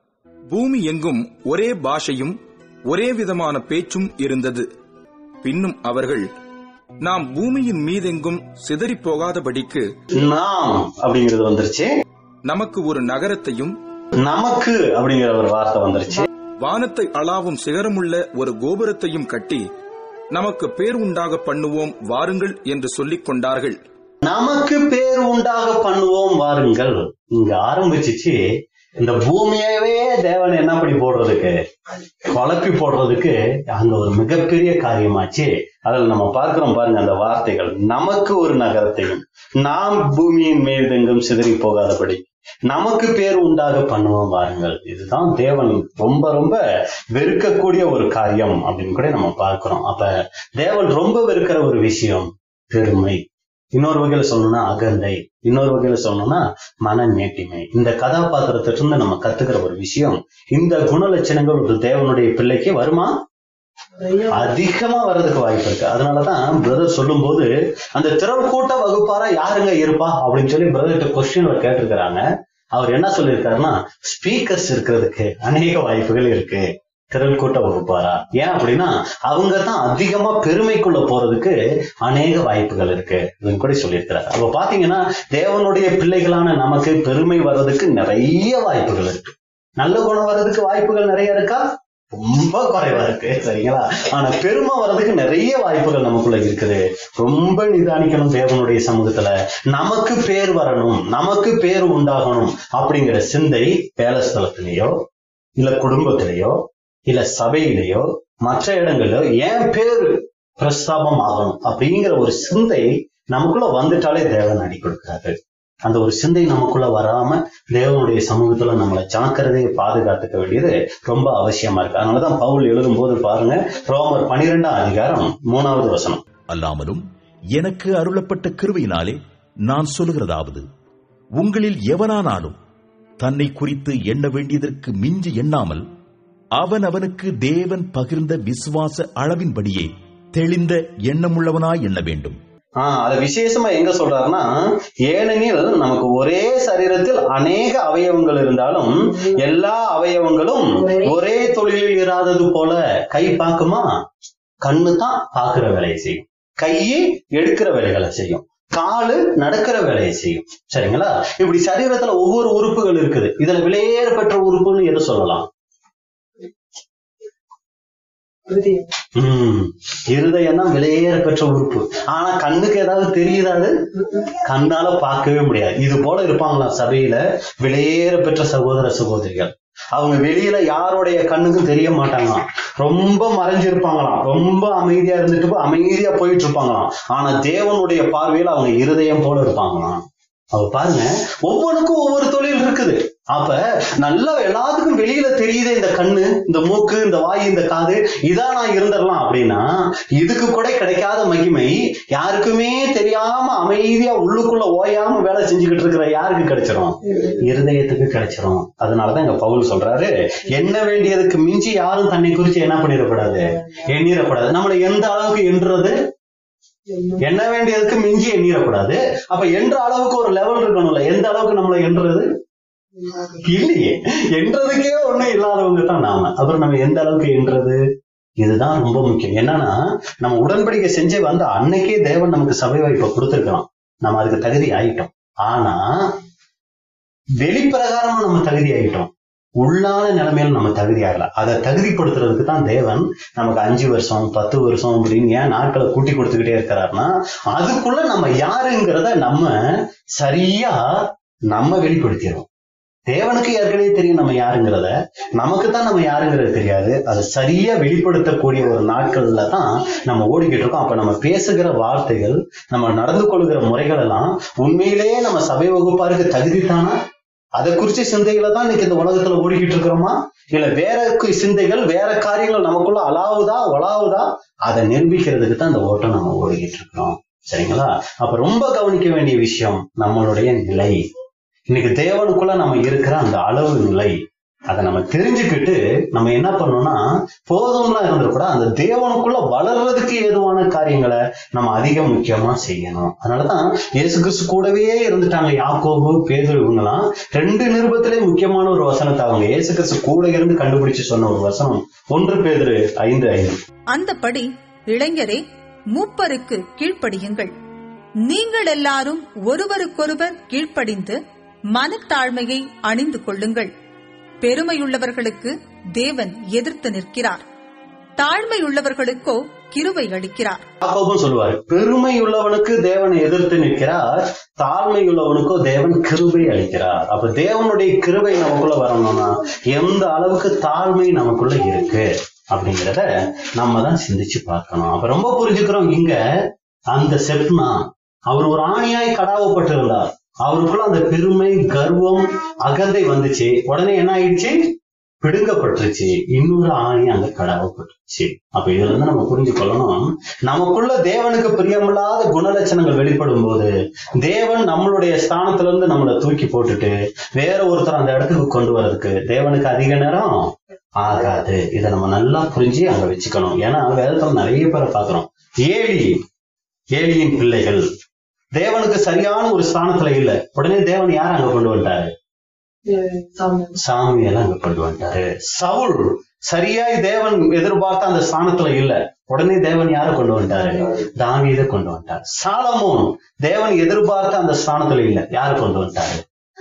Speaker 4: பூமி எங்கும் ஒரே பாஷையும் ஒரே விதமான பேச்சும் இருந்தது பின்னும் அவர்கள் நாம் பூமியின் மீதெங்கும் சிதறிப் போகாதபடிக்கு
Speaker 1: நாம் அப்படிங்கிறது வந்துருச்சு
Speaker 4: நமக்கு ஒரு நகரத்தையும்
Speaker 1: நமக்கு அப்படிங்கிற ஒரு வார்த்தை வந்துருச்சு
Speaker 4: வானத்தை அளாவும் சிகரமுள்ள ஒரு கோபுரத்தையும் கட்டி நமக்கு பேர் உண்டாக பண்ணுவோம் வாருங்கள் என்று சொல்லிக் கொண்டார்கள்
Speaker 1: நமக்கு பேர் உண்டாக பண்ணுவோம் வாருங்கள் இங்க ஆரம்பிச்சிச்சு இந்த பூமியவே தேவன் என்ன பண்ணி போடுறதுக்கு குழப்பி போடுறதுக்கு அங்க ஒரு மிகப்பெரிய காரியமாச்சு அதில் நம்ம பார்க்கிறோம் பாருங்க அந்த வார்த்தைகள் நமக்கு ஒரு நகரத்தையும் நாம் பூமியின் மீதெங்கும் சிதறி போகாதபடி நமக்கு பேர் உண்டாக பண்ணுவோம் வாருங்கள் இதுதான் தேவன் ரொம்ப ரொம்ப வெறுக்கக்கூடிய ஒரு காரியம் அப்படின்னு கூட நம்ம பார்க்கிறோம் அப்ப தேவன் ரொம்ப வெறுக்கிற ஒரு விஷயம் பெருமை இன்னொரு வகையில சொல்லணும்னா அகந்தை இன்னொரு வகையில சொல்லணும்னா மன மேட்டிமை இந்த கதாபாத்திரத்திட்ட இருந்து நம்ம கத்துக்கிற ஒரு விஷயம் இந்த குணலட்சணங்கள் ஒரு தேவனுடைய பிள்ளைக்கு வருமா
Speaker 3: நிறைய
Speaker 1: அதிகமா வர்றதுக்கு வாய்ப்பு இருக்கு அதனாலதான் பிரதர் சொல்லும்போது அந்த திறன் கூட்ட வகுப்பாரா யாருங்க இருப்பா அப்படின்னு சொல்லி பிரதர்கிட்ட கொஸ்டின் அவர் கேட்டிருக்கிறாங்க அவர் என்ன சொல்லியிருக்காருன்னா ஸ்பீக்கர்ஸ் இருக்கிறதுக்கு அநேக வாய்ப்புகள் இருக்கு திரள் கூட்ட வகுப்பாரா ஏன் அப்படின்னா அவங்க தான் அதிகமா பெருமைக்குள்ள போறதுக்கு அநேக வாய்ப்புகள் இருக்கு அப்படின்னு கூட சொல்லியிருக்கிறார் அப்ப பாத்தீங்கன்னா தேவனுடைய பிள்ளைகளான நமக்கு பெருமை வர்றதுக்கு நிறைய வாய்ப்புகள் இருக்கு நல்ல குணம் வர்றதுக்கு வாய்ப்புகள் நிறைய இருக்கா ரொம்ப குறைவா இருக்கு சரிங்களா ஆனா பெருமை வர்றதுக்கு நிறைய வாய்ப்புகள் நமக்குள்ள இருக்குது ரொம்ப நிதானிக்கணும் தேவனுடைய சமூகத்துல நமக்கு பேர் வரணும் நமக்கு பேர் உண்டாகணும் அப்படிங்கிற சிந்தை வேலை ஸ்தலத்திலேயோ இல்ல குடும்பத்திலேயோ இல்ல சபையிலேயோ மற்ற இடங்களிலோ ஏன் பேர் பிரஸ்தாபம் ஆகணும் அப்படிங்கிற ஒரு சிந்தை நமக்குள்ள வந்துட்டாலே தேவன் அடி கொடுக்கிறாரு அந்த ஒரு சிந்தை நமக்குள்ள வராம தேவனுடைய சமூகத்துல நம்மளை ஜாக்கிரதையை பாதுகாத்துக்க வேண்டியது ரொம்ப அவசியமா இருக்கு அதனாலதான் பவுல் எழுதும்போது பாருங்க ரோமர் பனிரெண்டாம் அதிகாரம் மூணாவது வசனம்
Speaker 5: அல்லாமலும் எனக்கு அருளப்பட்ட கிருபையினாலே நான் சொல்லுகிறதாவது உங்களில் எவனானாலும் தன்னை குறித்து எண்ண வேண்டியதற்கு மிஞ்சி எண்ணாமல் அவன் அவனுக்கு தேவன் பகிர்ந்த விசுவாச அளவின்படியே தெளிந்த எண்ணமுள்ளவனாய் எண்ண வேண்டும்
Speaker 1: ஆஹ் அத விசேஷமா எங்க சொல்றாருன்னா ஏனெனில் நமக்கு ஒரே சரீரத்தில் அநேக அவயவங்கள் இருந்தாலும் எல்லா அவயவங்களும் ஒரே தொழிலில் இராதது போல கை பார்க்குமா கண்ணு தான் பாக்குற வேலையை செய்யும் கையை எடுக்கிற வேலைகளை செய்யும் காலு நடக்கிற வேலையை செய்யும் சரிங்களா இப்படி சரீரத்துல ஒவ்வொரு உறுப்புகள் இருக்குது இதுல விலையேற பெற்ற உறுப்புன்னு எது சொல்லலாம்
Speaker 3: இருதயம்.
Speaker 1: உம் இருதயம் தான் விலையேற பெற்ற உறுப்பு ஆனா கண்ணுக்கு ஏதாவது தெரியுதா அது கண்ணால பார்க்கவே முடியாது இது போல இருப்பாங்களாம் சபையில விலையேற பெற்ற சகோதர சகோதரிகள் அவங்க வெளியில யாருடைய கண்ணுக்கும் தெரிய மாட்டாங்களாம் ரொம்ப மறைஞ்சிருப்பாங்களாம் ரொம்ப அமைதியா இருந்துட்டு அமைதியா போயிட்டு இருப்பாங்களாம் ஆனா தேவனுடைய பார்வையில அவங்க இருதயம் போல இருப்பாங்களாம் அவ பாருங்க ஒவ்வொன்றுக்கும் ஒவ்வொரு தொழில் இருக்குது அப்ப நல்லா எல்லாத்துக்கும் வெளியில தெரியுதே இந்த கண்ணு இந்த மூக்கு இந்த வாய் இந்த காது இதான் நான் இருந்துடலாம் அப்படின்னா இதுக்கு கூட கிடைக்காத மகிமை யாருக்குமே தெரியாம அமைதியா உள்ளுக்குள்ள ஓயாம வேலை செஞ்சுக்கிட்டு இருக்கிற யாருக்கு கிடைச்சிரும் இருதயத்துக்கு கிடைச்சிரும் அதனாலதான் இங்க பவுல் சொல்றாரு எண்ண வேண்டியதுக்கு மிஞ்சி யாரும் தன்னை குறிச்சு என்ன பண்ணிடக்கூடாது எண்ணிடக்கூடாது நம்மளை எந்த அளவுக்கு எண்ணுறது எண்ண வேண்டியதுக்கு மிஞ்சி எண்ணிடக்கூடாது அப்ப என்ற அளவுக்கு ஒரு லெவல் இருக்கணும்ல எந்த அளவுக்கு நம்மளை எண்ணுறது இல்லையே என்றதுக்கே ஒண்ணும் இல்லாதவங்க தான் நாம அப்புறம் நம்ம எந்த அளவுக்கு என்றது இதுதான் ரொம்ப முக்கியம் என்னன்னா நம்ம உடன்படிக்கை செஞ்சு வந்த அன்னைக்கே தேவன் நமக்கு சபை வாய்ப்பை கொடுத்திருக்கலாம் நம்ம அதுக்கு தகுதி ஆயிட்டோம் ஆனா வெளிப்பிரகாரமா நம்ம தகுதி ஆயிட்டோம் உள்ளான நிலைமையில நம்ம தகுதி ஆகல அதை தகுதிப்படுத்துறதுக்கு தான் தேவன் நமக்கு அஞ்சு வருஷம் பத்து வருஷம் அப்படின்னு ஏன் நாட்களை கூட்டி கொடுத்துக்கிட்டே இருக்கிறாருன்னா அதுக்குள்ள நம்ம யாருங்கிறத நம்ம சரியா நம்ம வெளிப்படுத்திடுவோம் தேவனுக்கு ஏற்கனவே தெரியும் நம்ம யாருங்கிறத நமக்கு தான் நம்ம யாருங்கிறது தெரியாது அதை சரியா வெளிப்படுத்தக்கூடிய ஒரு நாட்கள்ல தான் நம்ம ஓடிக்கிட்டு இருக்கோம் அப்ப நம்ம பேசுகிற வார்த்தைகள் நம்ம நடந்து கொள்கிற முறைகள் எல்லாம் உண்மையிலேயே நம்ம சபை வகுப்பாருக்கு தகுதி தானா அதை குறிச்ச சிந்தைகளை தான் இன்னைக்கு இந்த உலகத்துல ஓடிக்கிட்டு இருக்கிறோமா இல்ல வேற கு- சிந்தைகள் வேற காரியங்கள் நமக்குள்ள அலாவுதா ஒலாவுதா அதை நிரூபிக்கிறதுக்கு தான் இந்த ஓட்டம் நம்ம ஓடிக்கிட்டு இருக்கிறோம் சரிங்களா அப்ப ரொம்ப கவனிக்க வேண்டிய விஷயம் நம்மளுடைய நிலை இன்னைக்கு தேவனுக்குள்ள நம்ம இருக்கிற அந்த அளவு நிலை அதை நம்ம தெரிஞ்சுக்கிட்டு நம்ம என்ன பண்ணோம்னா போதும்லாம் இருந்துக்கூட அந்த தேவனுக்குள்ள வளர்றதுக்கு ஏதுவான காரியங்களை நம்ம அதிகம் முக்கியமா செய்யணும் அதனாலதான் இயேசு கிறிஸ்து கூடவே இருந்துட்டாங்க யாக்கோபு பேதுரு இவங்கெல்லாம் ரெண்டு நிருபத்திலே முக்கியமான ஒரு வசனத்தை அவங்க இயேசு கிறிஸ்து கூட இருந்து கண்டுபிடிச்சு சொன்ன ஒரு வசனம் ஒன்று பேதுரு ஐந்து ஐந்து
Speaker 2: அந்தப்படி இளைஞரே மூப்பருக்கு கீழ்ப்படியுங்கள் நீங்கள் எல்லாரும் ஒருவருக்கொருவர் கீழ்ப்படிந்து மனத்தாழ்மையை அணிந்து கொள்ளுங்கள் பெருமையுள்ளவர்களுக்கு தேவன் எதிர்த்து நிற்கிறார் தாழ்மையுள்ளவர்களுக்கோ கிருபை அளிக்கிறார்
Speaker 1: யாக்கோபும் சொல்லுவாரு பெருமை உள்ளவனுக்கு தேவன் எதிர்த்து நிற்கிறார் தாழ்மை உள்ளவனுக்கோ தேவன் கிருபை அளிக்கிறார் அப்ப தேவனுடைய கிருபை நமக்குள்ள வரணும்னா எந்த அளவுக்கு தாழ்மை நமக்குள்ள இருக்கு அப்படிங்கிறத நம்ம தான் சிந்திச்சு பார்க்கணும் அப்ப ரொம்ப புரிஞ்சுக்கிறோம் இங்க அந்த செப்னா அவர் ஒரு ஆணியாய் கடாவப்பட்டிருந்தார் அவருக்குள்ள அந்த பெருமை கர்வம் அகந்தை வந்துச்சு உடனே என்ன ஆயிடுச்சு பிடுங்கப்பட்டுருச்சு இன்னொரு ஆணி அங்க கடாவப்பட்டுருச்சு அப்ப இதுல இருந்து நம்ம புரிஞ்சு கொள்ளணும் நமக்குள்ள தேவனுக்கு பிரியமில்லாத குணலட்சணங்கள் வெளிப்படும் போது தேவன் நம்மளுடைய ஸ்தானத்துல இருந்து நம்மளை தூக்கி போட்டுட்டு வேற ஒருத்தர் அந்த இடத்துக்கு கொண்டு வர்றதுக்கு தேவனுக்கு அதிக நேரம் ஆகாது இதை நம்ம நல்லா புரிஞ்சு அங்க வச்சுக்கணும் ஏன்னா வேதத்துல நிறைய பேரை பாக்குறோம் ஏலி ஏலியின் பிள்ளைகள் தேவனுக்கு சரியான ஒரு ஸ்தானத்துல இல்ல உடனே தேவன் யார் அங்க கொண்டு வந்துட்டாரு
Speaker 3: சாமியார்.
Speaker 1: சாமியெல்லாம் அங்க கொண்டு வந்துட்டாரு சவுல் சரியாய் தேவன் எதிர்பார்த்த அந்த ஸ்தானத்துல இல்ல உடனே தேவன் யாரை கொண்டு வந்துட்டாரு தாவீதை கொண்டு வந்துட்டார் சாலமோன் தேவன் எதிர்பார்த்த அந்த ஸ்தானத்துல இல்ல யாரை கொண்டு வந்துட்டாரு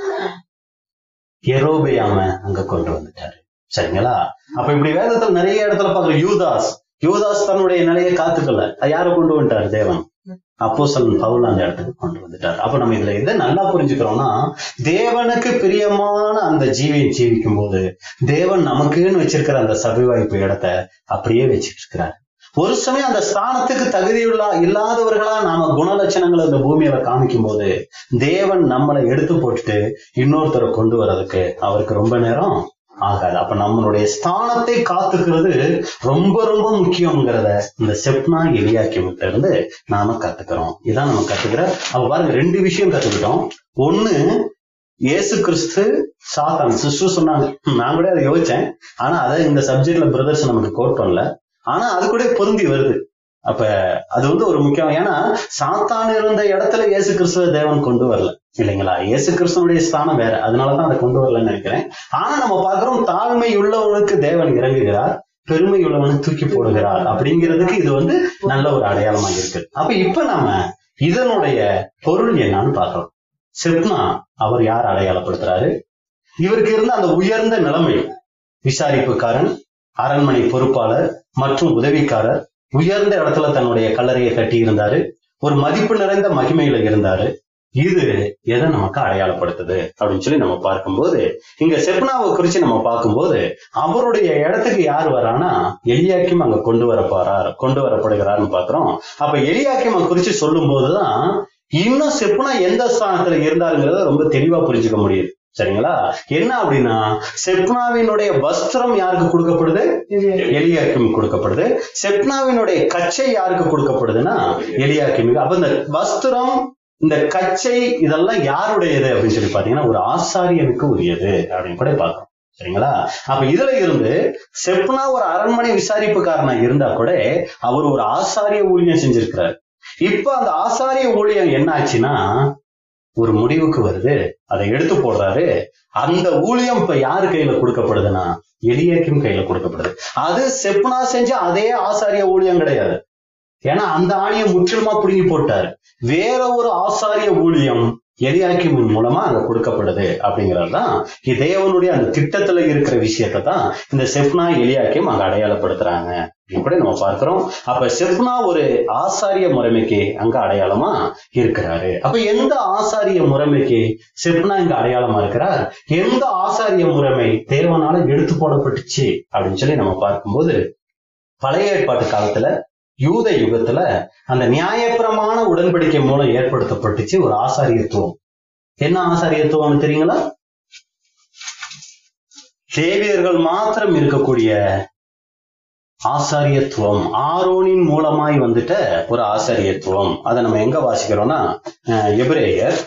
Speaker 1: எரோபியாம அங்க கொண்டு வந்துட்டாரு சரிங்களா அப்ப இப்படி வேதத்துல நிறைய இடத்துல பாக்குறோம் யூதாஸ் யூதாஸ் தன்னுடைய நிலையை காத்துக்கல அது யாரை கொண்டு வந்துட்டாரு தேவன் அப்போஸ்தலன் பவுல் அந்த இடத்துக்கு கொண்டு வந்துட்டார் அப்ப நம்ம இதுல எதை நல்லா புரிஞ்சுக்கிறோம்னா தேவனுக்கு பிரியமான அந்த ஜீவியை ஜீவிக்கும் போது தேவன் நமக்குன்னு வச்சிருக்கிற அந்த சபை வாய்ப்பு இடத்த அப்படியே வச்சிட்டு இருக்கிறார் ஒரு சமயம் அந்த ஸ்தானத்துக்கு தகுதியுள்ள இல்லாதவர்களா நாம குணலட்சணங்களை இந்த பூமியில காமிக்கும் போது தேவன் நம்மளை எடுத்து போட்டுட்டு இன்னொருத்தரை கொண்டு வர்றதுக்கு அவருக்கு ரொம்ப நேரம் ஆகாது அப்ப நம்மளுடைய ஸ்தானத்தை காத்துக்கிறது ரொம்ப ரொம்ப முக்கியங்கிறத இந்த செப்னா எலியாக்கிமிட்ட இருந்து நாம கத்துக்கிறோம் இதான் நம்ம கத்துக்கிற அப்ப பாருங்க ரெண்டு விஷயம் கத்துக்கிட்டோம் ஒண்ணு இயேசு கிறிஸ்து சாத்தான் சிஸ்டர் சொன்னாங்க நான் கூட அதை யோசிச்சேன் ஆனா அதை இந்த சப்ஜெக்ட்ல பிரதர்ஸ் நமக்கு கோட் பண்ணல ஆனா அது கூட பொருந்தி வருது அப்ப அது வந்து ஒரு முக்கியம் ஏன்னா சாத்தான் இருந்த இடத்துல இயேசு கிறிஸ்துவ தேவன் கொண்டு வரல இல்லைங்களா இயேசு கிறிஸ்துவனுடைய ஸ்தானம் வேற அதனாலதான் அதை கொண்டு வரலன்னு நினைக்கிறேன் ஆனா நம்ம பார்க்கிறோம் தாழ்மை உள்ளவனுக்கு தேவன் இறங்குகிறார் பெருமை உள்ளவனுக்கு தூக்கி போடுகிறார் அப்படிங்கிறதுக்கு இது வந்து நல்ல ஒரு அடையாளமா இருக்கு அப்ப இப்ப நாம இதனுடைய பொருள் என்னன்னு பார்க்கலாம் செப்னா அவர் யார் அடையாளப்படுத்துறாரு இவருக்கு இருந்த அந்த உயர்ந்த நிலைமை விசாரிப்புக்காரன் அரண்மனை பொறுப்பாளர் மற்றும் உதவிக்காரர் உயர்ந்த இடத்துல தன்னுடைய கல்லறையை கட்டி இருந்தாரு ஒரு மதிப்பு நிறைந்த மகிமையில இருந்தாரு இது எதை நமக்கு அடையாளப்படுத்துது அப்படின்னு சொல்லி நம்ம பார்க்கும்போது இங்க செப்னாவை குறிச்சு நம்ம பார்க்கும்போது அவருடைய இடத்துக்கு யார் வரானா எலியாக்கிம் அங்க கொண்டு வரப்பாரார் கொண்டு வரப்படுகிறார்னு பாக்குறோம் அப்ப எலியாக்கிம் குறிச்சு சொல்லும் போதுதான் இன்னும் செப்னா எந்த ஸ்தானத்துல இருந்தாருங்கிறத ரொம்ப தெளிவா புரிஞ்சுக்க முடியுது சரிங்களா என்ன அப்படின்னா செப்னாவினுடைய வஸ்திரம் யாருக்கு கொடுக்கப்படுது எலியாக்கிம் கொடுக்கப்படுது செப்னாவினுடைய கச்சை யாருக்கு கொடுக்கப்படுதுன்னா எலியாக்கிம் அப்ப இந்த வஸ்திரம் இந்த கச்சை இதெல்லாம் யாருடையது அப்படின்னு சொல்லி பாத்தீங்கன்னா ஒரு ஆசாரியனுக்கு உரியது அப்படின்னு கூட பார்க்கிறோம் சரிங்களா அப்ப இதுல இருந்து செப்னா ஒரு அரண்மனை விசாரிப்புக்காரனா இருந்தா கூட அவர் ஒரு ஆசாரிய ஊழியம் செஞ்சிருக்கிறார் இப்ப அந்த ஆசாரிய ஊழியம் என்ன ஆச்சுன்னா ஒரு முடிவுக்கு வருது அதை எடுத்து போடுறாரு அந்த ஊழியம் இப்ப யாரு கையில கொடுக்கப்படுதுன்னா எலியாக்கிம் கையில கொடுக்கப்படுது அது செப்னா செஞ்ச அதே ஆசாரிய ஊழியம் கிடையாது ஏன்னா அந்த ஆணியை முற்றிலுமா பிடுங்கி போட்டாரு வேற ஒரு ஆசாரிய ஊழியம் எலியாக்கிமின் மூலமா அங்க கொடுக்கப்படுது அப்படிங்கிறது தான் தேவனுடைய அந்த திட்டத்துல இருக்கிற விஷயத்தை தான் இந்த செப்னா எலியாக்கியம் அங்க அடையாளப்படுத்துறாங்க இப்படி நம்ம பார்க்கிறோம் அப்ப செப்னா ஒரு ஆசாரிய முறைமைக்கு அங்க அடையாளமா இருக்கிறாரு அப்ப எந்த ஆசாரிய முறைமைக்கு செப்னா இங்க அடையாளமா இருக்கிறார் எந்த ஆசாரிய முறைமை தேவனால எடுத்து போடப்பட்டுச்சு அப்படின்னு சொல்லி நம்ம பார்க்கும்போது பழைய ஏற்பாட்டு காலத்துல யூத யுகத்துல அந்த நியாயப்பிரமான உடன்படிக்கை மூலம் ஏற்படுத்தப்பட்டுச்சு ஒரு ஆசாரியத்துவம் என்ன ஆசாரியத்துவம்னு தெரியுங்களா தேவியர்கள் மாத்திரம் இருக்கக்கூடிய ஆசாரியத்துவம் ஆரோனின் மூலமாய் வந்துட்ட ஒரு ஆசாரியத்துவம் அதை நம்ம எங்க வாசிக்கிறோம்னா அஹ், எபிரேயர்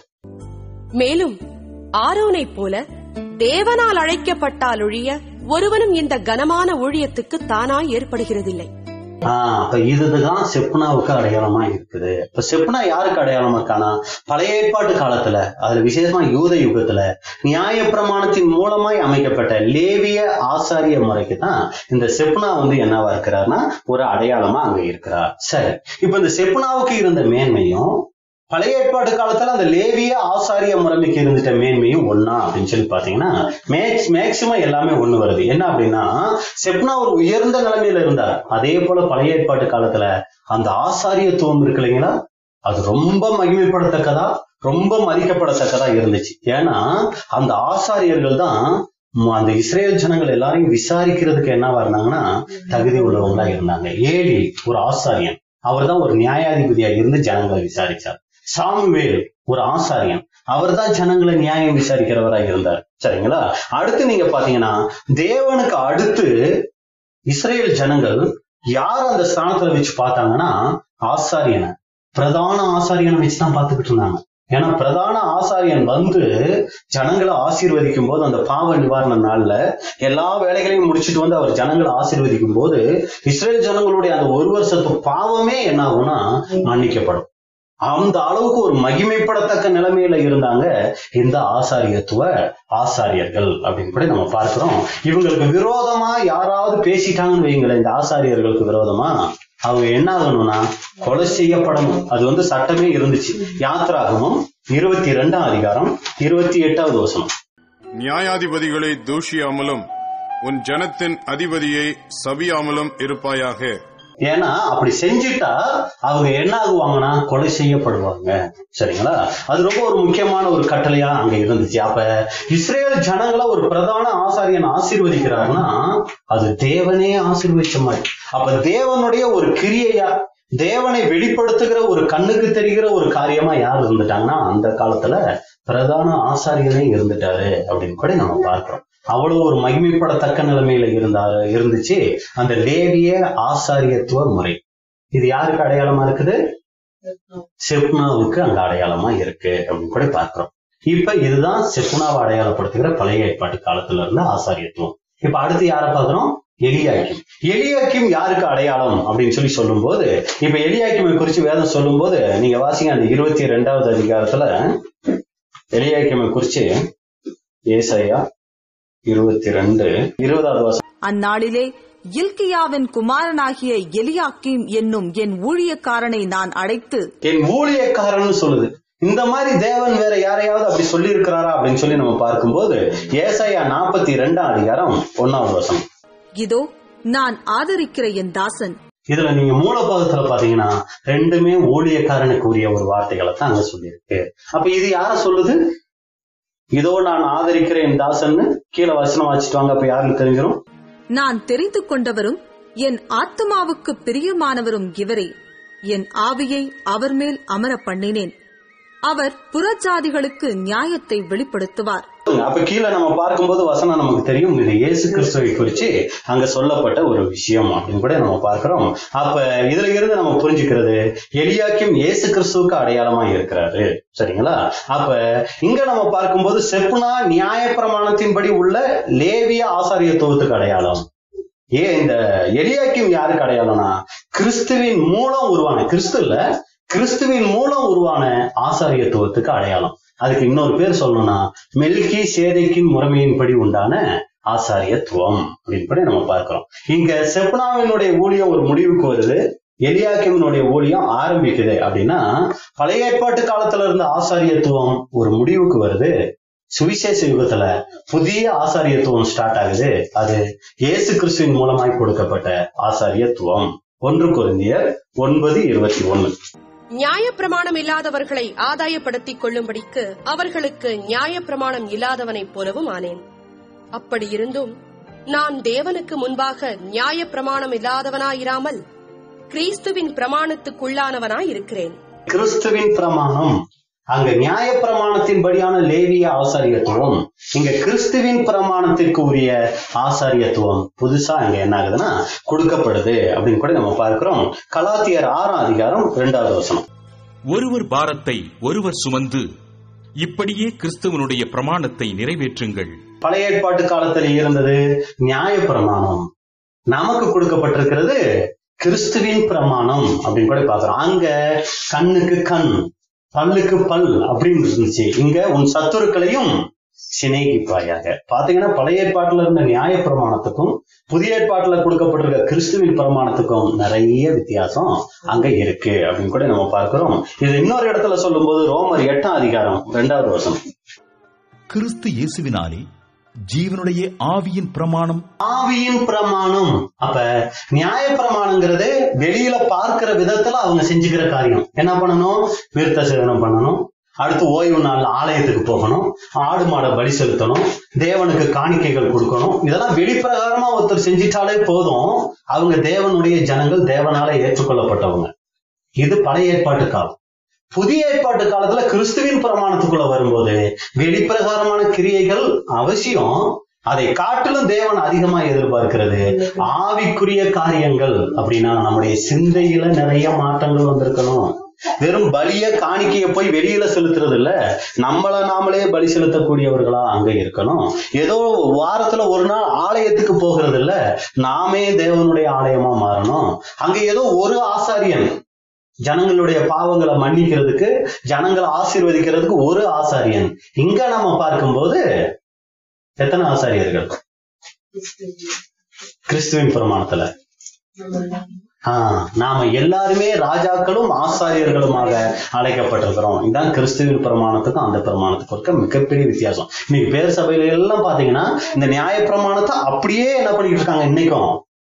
Speaker 6: மேலும் ஆரோனைப் போல தேவனால் அழைக்கப்பட்டாலொழிய ஒருவனும் இந்த கனமான ஊழியத்துக்கு தானாய் ஏற்படுகிறதில்லை
Speaker 1: ஆஹ் அப்ப இதுதான் செப்னாவுக்கு அடையாளமா இருக்குது இப்ப செப்னா யாருக்கு அடையாளமா இருக்கானா பழைய ஏற்பாட்டு காலத்துல அதுல விசேஷமா யூத யுகத்துல நியாயப்பிரமாணத்தின் மூலமாய் அமைக்கப்பட்ட லேவிய ஆசாரிய முறைக்கு தான் இந்த செப்னா வந்து என்னவா இருக்கிறார்னா ஒரு அடையாளமா அங்க இருக்கிறார் சரி இப்ப இந்த செப்னாவுக்கு இருந்த மேன்மையும் பழைய ஏற்பாட்டு காலத்துல அந்த லேவிய ஆசாரிய முறைமைக்கு இருந்துட்ட மேன்மையும் ஒண்ணா அப்படின்னு சொல்லி பாத்தீங்கன்னா மேக்ஸ் மேக்சிமம் எல்லாமே ஒண்ணு வருது என்ன அப்படின்னா செப்னா ஒரு உயர்ந்த நிலைமையில இருந்தார் அதே போல பழைய ஏற்பாட்டு காலத்துல அந்த ஆசாரியத்துவம் இருக்கு இல்லைங்களா அது ரொம்ப மகிமைப்படத்தக்கதா ரொம்ப மதிக்கப்படத்தக்கதா இருந்துச்சு ஏன்னா அந்த ஆசாரியர்கள் தான் ம- அந்த இஸ்ரேல் ஜனங்கள் எல்லாரையும் விசாரிக்கிறதுக்கு என்னவா இருந்தாங்கன்னா தகுதி உள்ளவங்களா இருந்தாங்க ஏலி ஒரு ஆசாரியன் அவர்தான் ஒரு நியாயாதிபதியா இருந்து ஜனங்களை விசாரிச்சார் சாமுவேல் ஒரு ஆசாரியன் அவர்தான் ஜனங்களை நியாயம் விசாரிக்கிறவரா இருந்தார் சரிங்களா அடுத்து நீங்க பாத்தீங்கன்னா தேவனுக்கு அடுத்து இஸ்ரேல் ஜனங்கள் யார் அந்த ஸ்தானத்துல வச்சு பார்த்தாங்கன்னா ஆசாரியனை பிரதான ஆசாரியனை வச்சுதான் பார்த்துக்கிட்டு இருந்தாங்க ஏன்னா பிரதான ஆசாரியன் வந்து ஜனங்களை ஆசீர்வதிக்கும் போது அந்த பாவ நிவாரண நாள்ல எல்லா வேலைகளையும் முடிச்சிட்டு வந்து அவர் ஜனங்களை ஆசீர்வதிக்கும் போது இஸ்ரேல் ஜனங்களுடைய அந்த ஒரு வருஷத்து பாவமே என்ன ஆகும்னா மன்னிக்கப்படும் அந்த அளவுக்கு ஒரு மகிமைப்படத்தக்க நிலைமையில இருந்தாங்க இந்த ஆசாரியத்துவ ஆசாரியர்கள் அப்படின்னு கூட நம்ம பார்க்கிறோம் இவங்களுக்கு விரோதமா யாராவது பேசிட்டாங்கன்னு வைங்களேன் இந்த ஆசாரியர்களுக்கு விரோதமா அவங்க என்ன ஆகணும்னா கொலை செய்யப்படணும் அது வந்து சட்டமே இருந்துச்சு யாத்ராகமும் இருபத்தி ரெண்டாம் அதிகாரம் இருபத்தி எட்டாவது வசனம்
Speaker 7: நியாயாதிபதிகளை தூஷியாமலும் உன் ஜனத்தின் அதிபதியை சபியாமலும் இருப்பாயாக
Speaker 1: ஏன்னா அப்படி செஞ்சிட்டா அவங்க என்ன ஆகுவாங்கன்னா கொலை செய்யப்படுவாங்க சரிங்களா அது ரொம்ப ஒரு முக்கியமான ஒரு கட்டளையா அங்க இருந்துச்சு அப்ப இஸ்ரேல் ஜனங்களை ஒரு பிரதான ஆசாரியன் ஆசீர்வதிக்கிறாருன்னா அது தேவனே ஆசீர்வதிச்ச மாதிரி அப்ப தேவனுடைய ஒரு கிரியையா தேவனை வெளிப்படுத்துகிற ஒரு கண்ணுக்கு தெரிகிற ஒரு காரியமா யார் இருந்துட்டாங்கன்னா அந்த காலத்துல பிரதான ஆசாரியனே இருந்துட்டாரு அப்படின்னு கூட நம்ம பார்க்கிறோம் அவ்வளவு ஒரு மகிமைப்படத்தக்க நிலைமையில இருந்தாரு இருந்துச்சு அந்த லேவிய ஆசாரியத்துவ முறை இது யாருக்கு அடையாளமா இருக்குது செப்னாவுக்கு அங்க அடையாளமா இருக்கு அப்படின்னு கூட பார்க்கிறோம் இப்ப இதுதான் செப்னாவை அடையாளப்படுத்துகிற பழைய ஏற்பாட்டு காலத்துல இருந்த ஆசாரியத்துவம் இப்ப அடுத்து யாரை பார்க்கிறோம் எலியாக்கிம் எலியாக்கிம் யாருக்கு அடையாளம் அப்படின்னு சொல்லி சொல்லும்போது இப்ப எலியாக்கிமை குறிச்சு வேதம் சொல்லும்போது நீங்க வாசிங்க அந்த இருபத்தி ரெண்டாவது அதிகாரத்துல எலியாக்கிமை குறிச்சு ஏசாயா இருபத்தி ரெண்டு இருபதாவது வசனம்
Speaker 2: அந்நாளிலே இல்கியாவின் குமாரனாகிய எலியாக்கீம் என்னும் என் ஊழியக்காரனை நான் அழைத்து
Speaker 1: என் ஊழியக்காரன் சொல்லுது இந்த மாதிரி தேவன் வேற யாரையாவது அப்படி சொல்லி இருக்கிறாரா அப்படின்னு சொல்லி நம்ம பார்க்கும்போது ஏசாயா நாற்பத்தி ரெண்டாம் அதிகாரம் ஒன்னாவது வசனம்
Speaker 2: இதோ நான் ஆதரிக்கிற என் தாசன்
Speaker 1: இதுல நீங்க மூலபாகத்துல பாத்தீங்கன்னா ரெண்டுமே ஊழியக்காரனுக்கு உரிய ஒரு வார்த்தைகளை தான் அங்க சொல்லியிருக்கு அப்ப இது யார சொல்லுது இதோ நான் ஆதரிக்கிற என் தாசன்னு கீழே வசனம் வச்சுட்டு வாங்க அப்ப யாருக்கு தெரிஞ்சிடும்
Speaker 2: நான் தெரிந்து கொண்டவரும் என் ஆத்துமாவுக்கு பிரியமானவரும் இவரே என் ஆவியை அவர் மேல் அமர பண்ணினேன் அவர் புறஜாதிகளுக்கு நியாயத்தை வெளிப்படுத்துவார்
Speaker 1: அப்ப கீழே நம்ம பார்க்கும்போது வசனம் நமக்கு தெரியும் இது இயேசு கிறிஸ்துவை குறிச்சு அங்க சொல்லப்பட்ட ஒரு விஷயம் அப்படின்னு கூட நம்ம பார்க்கிறோம் அப்ப இதுல இருந்து நம்ம புரிஞ்சுக்கிறது எலியாக்கிம் இயேசு கிறிஸ்துவுக்கு அடையாளமா இருக்கிறாரு சரிங்களா அப்ப இங்க நம்ம பார்க்கும்போது செப்புனா நியாய பிரமாணத்தின்படி உள்ள லேவிய ஆசாரியத்துவத்துக்கு அடையாளம் ஏன் இந்த எலியாக்கிம் யாருக்கு அடையாளம்னா கிறிஸ்துவின் மூலம் உருவான கிறிஸ்து இல்ல கிறிஸ்துவின் மூலம் உருவான ஆசாரியத்துவத்துக்கு அடையாளம் அதுக்கு இன்னொரு பேர் சொல்லணும்னா மெல்கி சேதைக்கின் முறைமையின்படி உண்டான ஆசாரியத்துவம் அப்படின்னு கூட நம்ம பார்க்கிறோம் இங்க செப்னாவினுடைய ஊழியம் ஒரு முடிவுக்கு வருது எலியாக்கிமினுடைய ஊழியம் ஆரம்பிக்குது அப்படின்னா பழைய ஏற்பாட்டு காலத்துல இருந்த ஆசாரியத்துவம் ஒரு முடிவுக்கு வருது சுவிசேஷ யுகத்துல புதிய ஆசாரியத்துவம் ஸ்டார்ட் ஆகுது அது இயேசு கிறிஸ்துவின் மூலமாய் கொடுக்கப்பட்ட ஆசாரியத்துவம் ஒன்று குருந்தியர் ஒன்பது இருபத்தி ஒன்னு
Speaker 6: நியாயப்பிரமாணம் இல்லாதவர்களை ஆதாயப்படுத்திக் கொள்ளும்படிக்கு அவர்களுக்கு நியாயப்பிரமாணம் இல்லாதவனைப் போலவும் ஆனேன் அப்படி இருந்தும் நான் தேவனுக்கு முன்பாக நியாயப்பிரமாணம் இல்லாதவனாயிராமல் கிறிஸ்துவின் பிரமாணத்துக்குள்ளானவனாயிருக்கிறேன்
Speaker 1: கிறிஸ்துவின் பிரமாணம் அங்க நியாய பிரமாணத்தின்படியான லேவிய ஆசாரியத்துவம் இங்க கிறிஸ்துவின் பிரமாணத்திற்கு உரிய ஆசாரியத்துவம் புதுசா அங்க என்ன ஆகுதுன்னா கொடுக்கப்படுது அப்படின்னு கூட நம்ம பார்க்கிறோம் கலாத்தியர் ஆறாம் அதிகாரம் இரண்டாவது வசனம்
Speaker 7: ஒருவர் பாரத்தை ஒருவர் சுமந்து இப்படியே கிறிஸ்துவனுடைய பிரமாணத்தை நிறைவேற்றுங்கள்
Speaker 1: பழைய ஏற்பாட்டு காலத்தில் இருந்தது நியாய பிரமாணம் நமக்கு கொடுக்கப்பட்டிருக்கிறது கிறிஸ்துவின் பிரமாணம் அப்படின்னு கூட பாக்குறோம் அங்க கண்ணுக்கு கண் பல்லுக்கு பல் அப்படின்னு இருந்துச்சு இங்க உன் சத்துருக்களையும் சிநேகிப்பாயாக பாத்தீங்கன்னா பழைய ஏற்பாட்டுல இருந்த நியாய பிரமாணத்துக்கும் புதிய ஏற்பாட்டுல கொடுக்கப்பட்டிருக்க கிறிஸ்துவின் பிரமாணத்துக்கும் நிறைய வித்தியாசம் அங்க இருக்கு அப்படின்னு கூட நம்ம பார்க்கிறோம் இது இன்னொரு இடத்துல சொல்லும்போது ரோமர் எட்டாம் அதிகாரம் இரண்டாவது வசனம்
Speaker 5: கிறிஸ்து இயேசுவினாலே ஜீவனுடைய ஆவியின் பிரமாணம்
Speaker 1: ஆவியின் பிரமாணம் அப்ப நியாய பிரமாணங்கிறது வெளியில பார்க்கிற விதத்துல அவங்க செஞ்சுக்கிற காரியம் என்ன பண்ணணும் விருத்த சேதனம் பண்ணணும் அடுத்து ஓய்வு நாள் ஆலயத்துக்கு போகணும் ஆடு மாடை பலி செலுத்தணும் தேவனுக்கு காணிக்கைகள் கொடுக்கணும் இதெல்லாம் வெளிப்பிரகாரமா ஒருத்தர் செஞ்சிட்டாலே போதும் அவங்க தேவனுடைய ஜனங்கள் தேவனால ஏற்றுக்கொள்ளப்பட்டவங்க இது பழைய ஏற்பாட்டு காலம் புதிய ஏற்பாட்டு காலத்துல கிறிஸ்துவின் பிரமாணத்துக்குள்ள வரும்போது வெளிப்பிரகாரமான கிரியைகள் அவசியம் அதை காட்டிலும் தேவன் அதிகமா எதிர்பார்க்கிறது ஆவிக்குரிய காரியங்கள் அப்படின்னா நம்முடைய சிந்தையில நிறைய மாற்றங்கள் வந்திருக்கணும் வெறும் பலிய காணிக்கைய போய் வெளியில செலுத்துறது இல்ல நம்மள நாமளே பலி செலுத்தக்கூடியவர்களா அங்க இருக்கணும் ஏதோ வாரத்துல ஒரு நாள் ஆலயத்துக்கு போகிறது இல்ல நாமே தேவனுடைய ஆலயமா மாறணும் அங்க ஏதோ ஒரு ஆசாரியன் ஜனங்களுடைய பாவங்களை மன்னிக்கிறதுக்கு ஜனங்களை ஆசீர்வதிக்கிறதுக்கு ஒரு ஆசாரியன் இங்க நம்ம பார்க்கும்போது எத்தனை ஆசாரியர்கள் கிறிஸ்துவின் பிரமாணத்துல ஆஹ் நாம எல்லாருமே ராஜாக்களும் ஆசாரியர்களுமாக அழைக்கப்பட்டிருக்கிறோம் இதான் கிறிஸ்துவின் பிரமாணத்துக்கும் அந்த பிரமாணத்துக்கும் இருக்க மிகப்பெரிய வித்தியாசம் இன்னைக்கு பேர் சபையில எல்லாம் பாத்தீங்கன்னா இந்த நியாய பிரமாணத்தை அப்படியே என்ன பண்ணிட்டு இருக்காங்க இன்னைக்கும்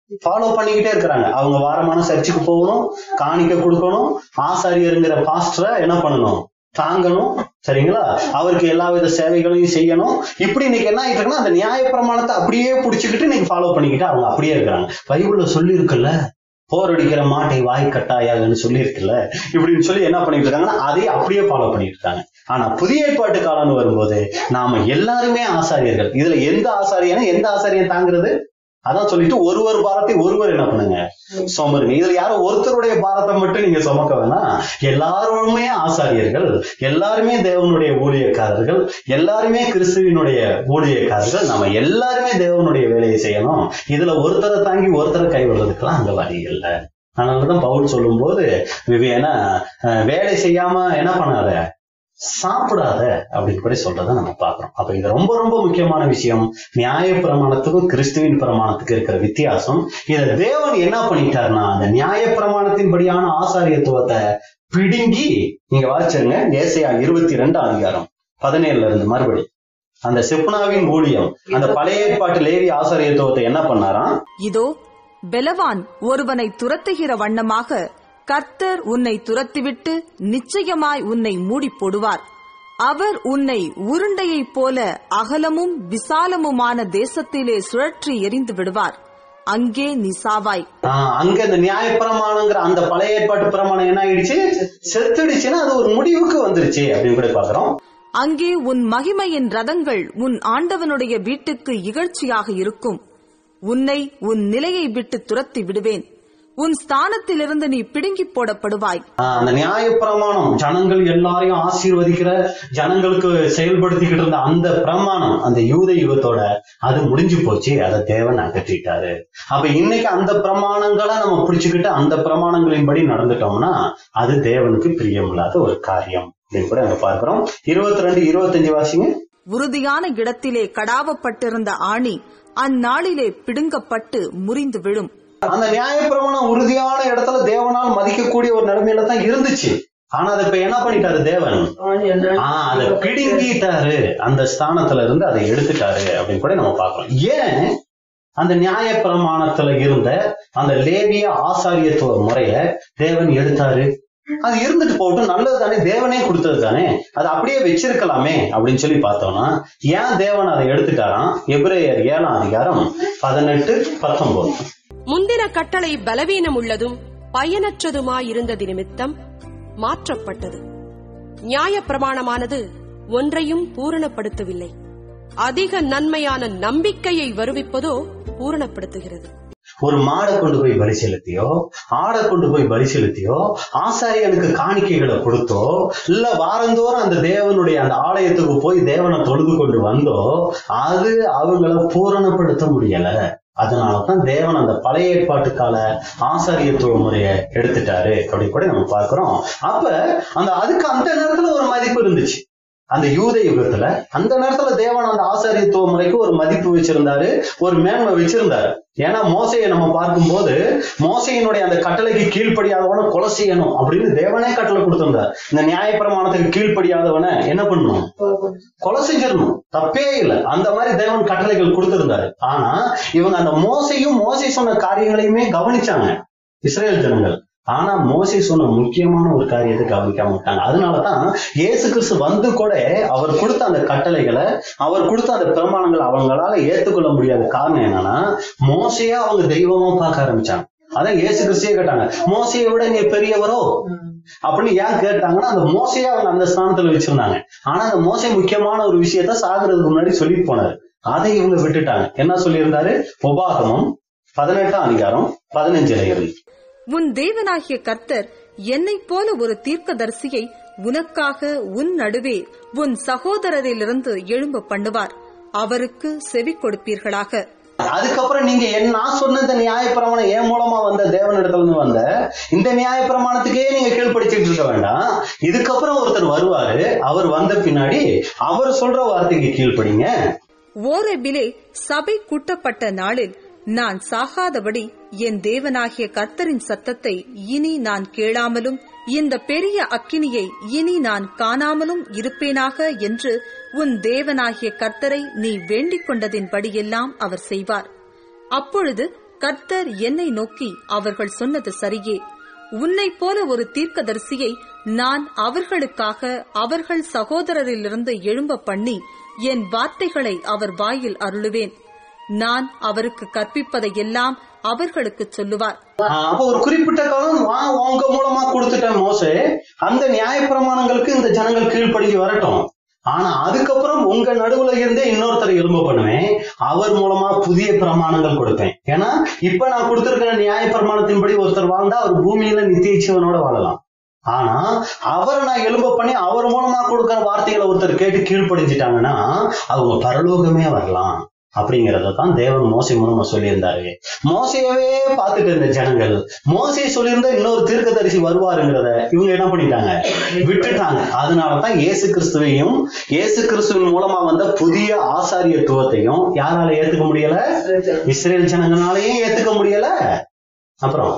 Speaker 1: ஃபாலோ பண்ணிக்கிட்டே இருக்கிறாங்க அவங்க வாரமான சர்ச்சுக்கு போகணும் காணிக்க கொடுக்கணும் ஆசாரியருங்கிற பாஸ்டரை என்ன பண்ணணும் தாங்கணும் சரிங்களா அவருக்கு எல்லா வித சேவைகளையும் செய்யணும் இப்படி இன்னைக்கு என்ன ஆயிட்டு இருக்குன்னா அந்த நியாய பிரமாணத்தை அப்படியே புடிச்சுக்கிட்டு இன்னைக்கு ஃபாலோ பண்ணிக்கிட்டு அவங்க அப்படியே இருக்கிறாங்க பைபிள்ல சொல்லி இருக்குல்ல போர் அடிக்கிற மாட்டை வாய் கட்டாயாகன்னு சொல்லி இருக்குல்ல இப்படின்னு சொல்லி என்ன பண்ணிட்டு இருக்காங்கன்னா அதை அப்படியே ஃபாலோ பண்ணிட்டு இருக்காங்க ஆனா புதிய ஏற்பாட்டு காலம்னு வரும்போது நாம எல்லாருமே ஆசாரியர்கள் இதுல எந்த ஆசாரியனா எந்த ஆசாரியன் தாங்குறது அதான் சொல்லிட்டு ஒருவர் பாரத்தை ஒருவர் என்ன பண்ணுங்க சுமருங்க இதுல யாரும் ஒருத்தருடைய பாரத்தை மட்டும் நீங்க சுமக்க வேணாம் எல்லாருமே ஆசாரியர்கள் எல்லாருமே தேவனுடைய ஊழியக்காரர்கள் எல்லாருமே கிறிஸ்துவினுடைய ஊழியக்காரர்கள் நம்ம எல்லாருமே தேவனுடைய வேலையை செய்யணும் இதுல ஒருத்தரை தாங்கி ஒருத்தரை கைவிடுறதுக்கெல்லாம் அங்க வழி இல்லை அதனாலதான் பவுல் சொல்லும்போது விவேனா அஹ், வேலை செய்யாம என்ன பண்ணாத சாப்பிடாத அப்படின்னு கூட சொல்றத நம்ம பார்க்கிறோம் அப்ப இது ரொம்ப ரொம்ப முக்கியமான விஷயம் நியாய பிரமாணத்துக்கும் கிறிஸ்துவின் பிரமாணத்துக்கும் இருக்கிற வித்தியாசம் இத தேவன் என்ன பண்ணிட்டாருன்னா அந்த நியாய பிரமாணத்தின்படியான ஆசாரியத்துவத்தை பிடுங்கி நீங்க வாசிச்சிருங்க ஏசையா இருபத்தி ரெண்டாம் அதிகாரம் பதினேழுல இருந்து மறுபடி அந்த செப்னாவின் ஊழியம் அந்த பழைய ஏற்பாட்டு லேவி ஆசாரியத்துவத்தை என்ன பண்ணாராம்
Speaker 2: இதோ பெலவான் ஒருவனை துரத்துகிற வண்ணமாக கர்த்தர் உன்னை துரத்திவிட்டு நிச்சயமாய் உன்னை மூடி போடுவார் அவர் உன்னை உருண்டையைப் போல அகலமும் விசாலமுமான தேசத்திலே சுழற்றி எறிந்து விடுவார் அங்கே நீ சாவாய்
Speaker 1: ஆஹ் அங்க இந்த நியாய பிரமாணங்கிற அந்த பழைய ஏற்பாட்டு பிரமாணம் என்ன ஆயிடுச்சு செத்துடுச்சுன்னா அது ஒரு முடிவுக்கு வந்துருச்சு அப்படின்னு கூட பாக்குறோம்
Speaker 2: அங்கே உன் மகிமையின் ரதங்கள் உன் ஆண்டவனுடைய வீட்டுக்கு இகழ்ச்சியாக இருக்கும் உன்னை உன் நிலையை விட்டு துரத்தி விடுவேன் உன் ஸ்தானத்திலிருந்து நீ பிடுங்கிப் போடப்படுவாய்
Speaker 1: ஆஹ் அந்த நியாய பிரமாணம் ஜனங்கள் எல்லாரையும் ஆசீர்வதிக்கிற ஜனங்களுக்கு செயல்படுத்திக்கிட்டு இருந்த அந்த பிரமாணம் அந்த யூத யுகத்தோட அது முடிஞ்சு போச்சு அதை தேவன் அகற்றிட்டாரு அப்ப இன்னைக்கு அந்த பிரமாணங்களை நம்ம பிடிச்சுக்கிட்டு அந்த பிரமாணங்களின்படி நடந்துட்டோம்னா அது தேவனுக்கு பிரியமில்லாத ஒரு காரியம் அப்படின்னு கூட அங்க பார்க்கிறோம் இருபத்தி ரெண்டு இருபத்தஞ்சு வாசிங்க
Speaker 2: உறுதியான இடத்திலே கடாவப்பட்டிருந்த ஆணி அந்நாளிலே பிடுங்கப்பட்டு முறிந்து விழும்
Speaker 1: அந்த நியாய பிரமாணம் உறுதியான இடத்துல தேவனால் மதிக்கக்கூடிய ஒரு நிலைமையில தான் இருந்துச்சு ஆனா அதை இப்ப என்ன பண்ணிட்டாரு தேவன்
Speaker 3: ஆணி அந்த
Speaker 1: ஆஹ் அதை பிடுங்கிட்டாரு அந்த ஸ்தானத்துல இருந்து அதை எடுத்துட்டாரு அப்படின்னு கூட நம்ம பார்க்கிறோம் ஏன் அந்த நியாய பிரமாணத்துல இருந்த அந்த லேவிய ஆசாரியத்துவ முறைய தேவன் எடுத்தாரு அது இருந்துட்டு போகட்டும் நல்லது தானே தேவனே கொடுத்தது தானே அதை அப்படியே வச்சிருக்கலாமே அப்படின்னு சொல்லி பார்த்தோம்னா ஏன் தேவன் அதை எடுத்துட்டாராம் எபிரேயர் ஏழாம் அதிகாரம் பதினெட்டு பத்தொன்பது
Speaker 6: முந்தின கட்டளை பலவீனம் உள்ளதும் பயனற்றதுமாயிருந்தது நிமித்தம் மாற்றப்பட்டது நியாய பிரமாணமானது ஒன்றையும் பூரணப்படுத்தவில்லை அதிக நன்மையான நம்பிக்கையை வருவிப்பதோ பூரணப்படுத்துகிறது
Speaker 1: ஒரு மாடை கொண்டு போய் பலி செலுத்தியோ ஆடை கொண்டு போய் பலி செலுத்தியோ ஆசாரியனுக்கு காணிக்கைகளை கொடுத்தோ இல்ல வாரந்தோறும் அந்த தேவனுடைய அந்த ஆலயத்துக்கு போய் தேவனை தொழுது கொண்டு வந்தோ அது அவங்கள பூரணப்படுத்த முடியல அதனாலதான் தேவன் அந்த பழைய ஏற்பாட்டு கால ஆசாரியத்துவ முறைய எடுத்துட்டாரு அப்படி கூட நம்ம பார்க்கிறோம் அப்ப அந்த அதுக்கு அந்த நேரத்துல ஒரு மதிப்பு இருந்துச்சு அந்த யூத யுகத்துல அந்த நேரத்துல தேவன் அந்த ஆசாரியத்துவ முறைக்கு ஒரு மதிப்பு வச்சிருந்தாரு ஒரு மேன்மை வச்சிருந்தாரு ஏன்னா மோசையை நம்ம பார்க்கும்போது மோசையினுடைய அந்த கட்டளைக்கு கீழ்ப்படியாதவனை கொலை செய்யணும் அப்படின்னு தேவனே கட்டளை கொடுத்திருந்தார் இந்த நியாயப்பிரமாணத்துக்கு கீழ்ப்படியாதவனை என்ன பண்ணணும் கொலை செஞ்சிடணும் தப்பே இல்லை அந்த மாதிரி தேவன் கட்டளைகள் கொடுத்திருந்தாரு ஆனா இவங்க அந்த மோசையும் மோசை சொன்ன காரியங்களையுமே கவனிச்சாங்க இஸ்ரேல் ஜனங்கள் ஆனா மோசை சொன்ன முக்கியமான ஒரு காரியத்தை கவனிக்காம விட்டாங்க அதனாலதான் இயேசு கிறிஸ்து வந்து கூட அவர் கொடுத்த அந்த கட்டளைகளை அவர் கொடுத்த அந்த பிரமாணங்களை அவங்களால ஏத்துக்கொள்ள முடியாத காரணம் என்னன்னா மோசையா அவங்க தெய்வமா பார்க்க ஆரம்பிச்சாங்க அதான் இயேசு கிறிஸ்தியே கேட்டாங்க மோசையை விட நீ பெரியவரோ அப்படின்னு ஏன் கேட்டாங்கன்னா அந்த மோசையை அவங்க அந்த ஸ்தானத்துல வச்சிருந்தாங்க ஆனா அந்த மோசை முக்கியமான ஒரு விஷயத்த சாகுறதுக்கு முன்னாடி சொல்லிட்டு போனாரு அதை இவங்க விட்டுட்டாங்க என்ன சொல்லியிருந்தாரு உபாகமம் பதினெட்டாம் அதிகாரம் பதினஞ்சுல இருந்து
Speaker 2: உன் தேவனாகிய கர்த்தர் என்னைப் போல ஒரு தீர்க்கதரிசியை உனக்காக உன் நடுவே உன் சகோதரரிலிருந்து எழும்ப பண்ணுவார் அவருக்கு செவி கொடுப்பீர்களாக
Speaker 1: அதுக்கப்புறம் நீங்க என்ன நான் சொன்ன இந்த நியாயப்பிரமாணம் என் மூலமா வந்த தேவனிடத்துல இருந்து வந்த இந்த நியாயப்பிரமாணத்துக்கே நீங்க கீழ்ப்படிச்சிட்டு இருக்க வேண்டாம் இதுக்கப்புறம் ஒருத்தர் வருவாரு அவர் வந்த பின்னாடி அவர் சொல்ற வார்த்தைக்கு கீழ்ப்படிங்க
Speaker 2: ஓரெபிலே சபை கூட்டப்பட்ட நாளில் நான் சாகாதபடி என் தேவனாகிய கர்த்தரின் சத்தத்தை இனி நான் கேளாமலும் இந்த பெரிய அக்கினியை இனி நான் காணாமலும் இருப்பேனாக என்று உன் தேவனாகிய கர்த்தரை நீ வேண்டிக் கொண்டதின்படியெல்லாம் அவர் செய்வார் அப்பொழுது கர்த்தர் என்னை நோக்கி அவர்கள் சொன்னது சரியே உன்னைப் போல ஒரு தீர்க்கதரிசியை நான் அவர்களுக்காக அவர்கள் சகோதரரிலிருந்து எழும்ப பண்ணி என் வார்த்தைகளை அவர் வாயில் அருளுவேன் நான் அவருக்கு கற்பிப்பதை எல்லாம் அவர்களுக்கு சொல்லுவார்
Speaker 1: ஆஹ் அப்ப ஒரு குறிப்பிட்ட காலம் நான் உங்க மூலமா கொடுத்துட்டேன் மோசே அந்த நியாயப்பிரமாணங்களுக்கு இந்த ஜனங்கள் கீழ்ப்படிஞ்சு வரட்டும் ஆனா அதுக்கப்புறம் உங்க நடுவுல இருந்தே இன்னொருத்தரை எலும்ப பண்ணுவேன் அவர் மூலமா புதிய பிரமாணங்கள் கொடுப்பேன் ஏன்னா இப்ப நான் கொடுத்திருக்கிற நியாய பிரமாணத்தின்படி ஒருத்தர் வாழ்ந்தா அவர் பூமியில நித்திய ஜீவனோட வாழலாம் ஆனா அவரை நான் எலும்ப பண்ணி அவர் மூலமா கொடுக்கிற வார்த்தைகளை ஒருத்தர் கேட்டு கீழ்ப்படிஞ்சிட்டாங்கன்னா அவங்க பரலோகமே வரலாம் அப்படிங்கறத தான் தேவன் மோசை மூலமா சொல்லியிருந்தாரு மோசையவே பார்த்துட்டு இருந்த ஜனங்கள் மோசை சொல்லியிருந்த இன்னொரு தீர்க்கதரிசி வருவாருங்கிறத இவங்க என்ன பண்ணிட்டாங்க விட்டுட்டாங்க அதனாலதான் இயேசு கிறிஸ்துவையும் இயேசு கிறிஸ்துவின் மூலமா வந்த புதிய ஆசாரியத்துவத்தையும் யாரால ஏத்துக்க முடியல இஸ்ரேல் ஜனங்களாலையும் ஏத்துக்க முடியல அப்புறம்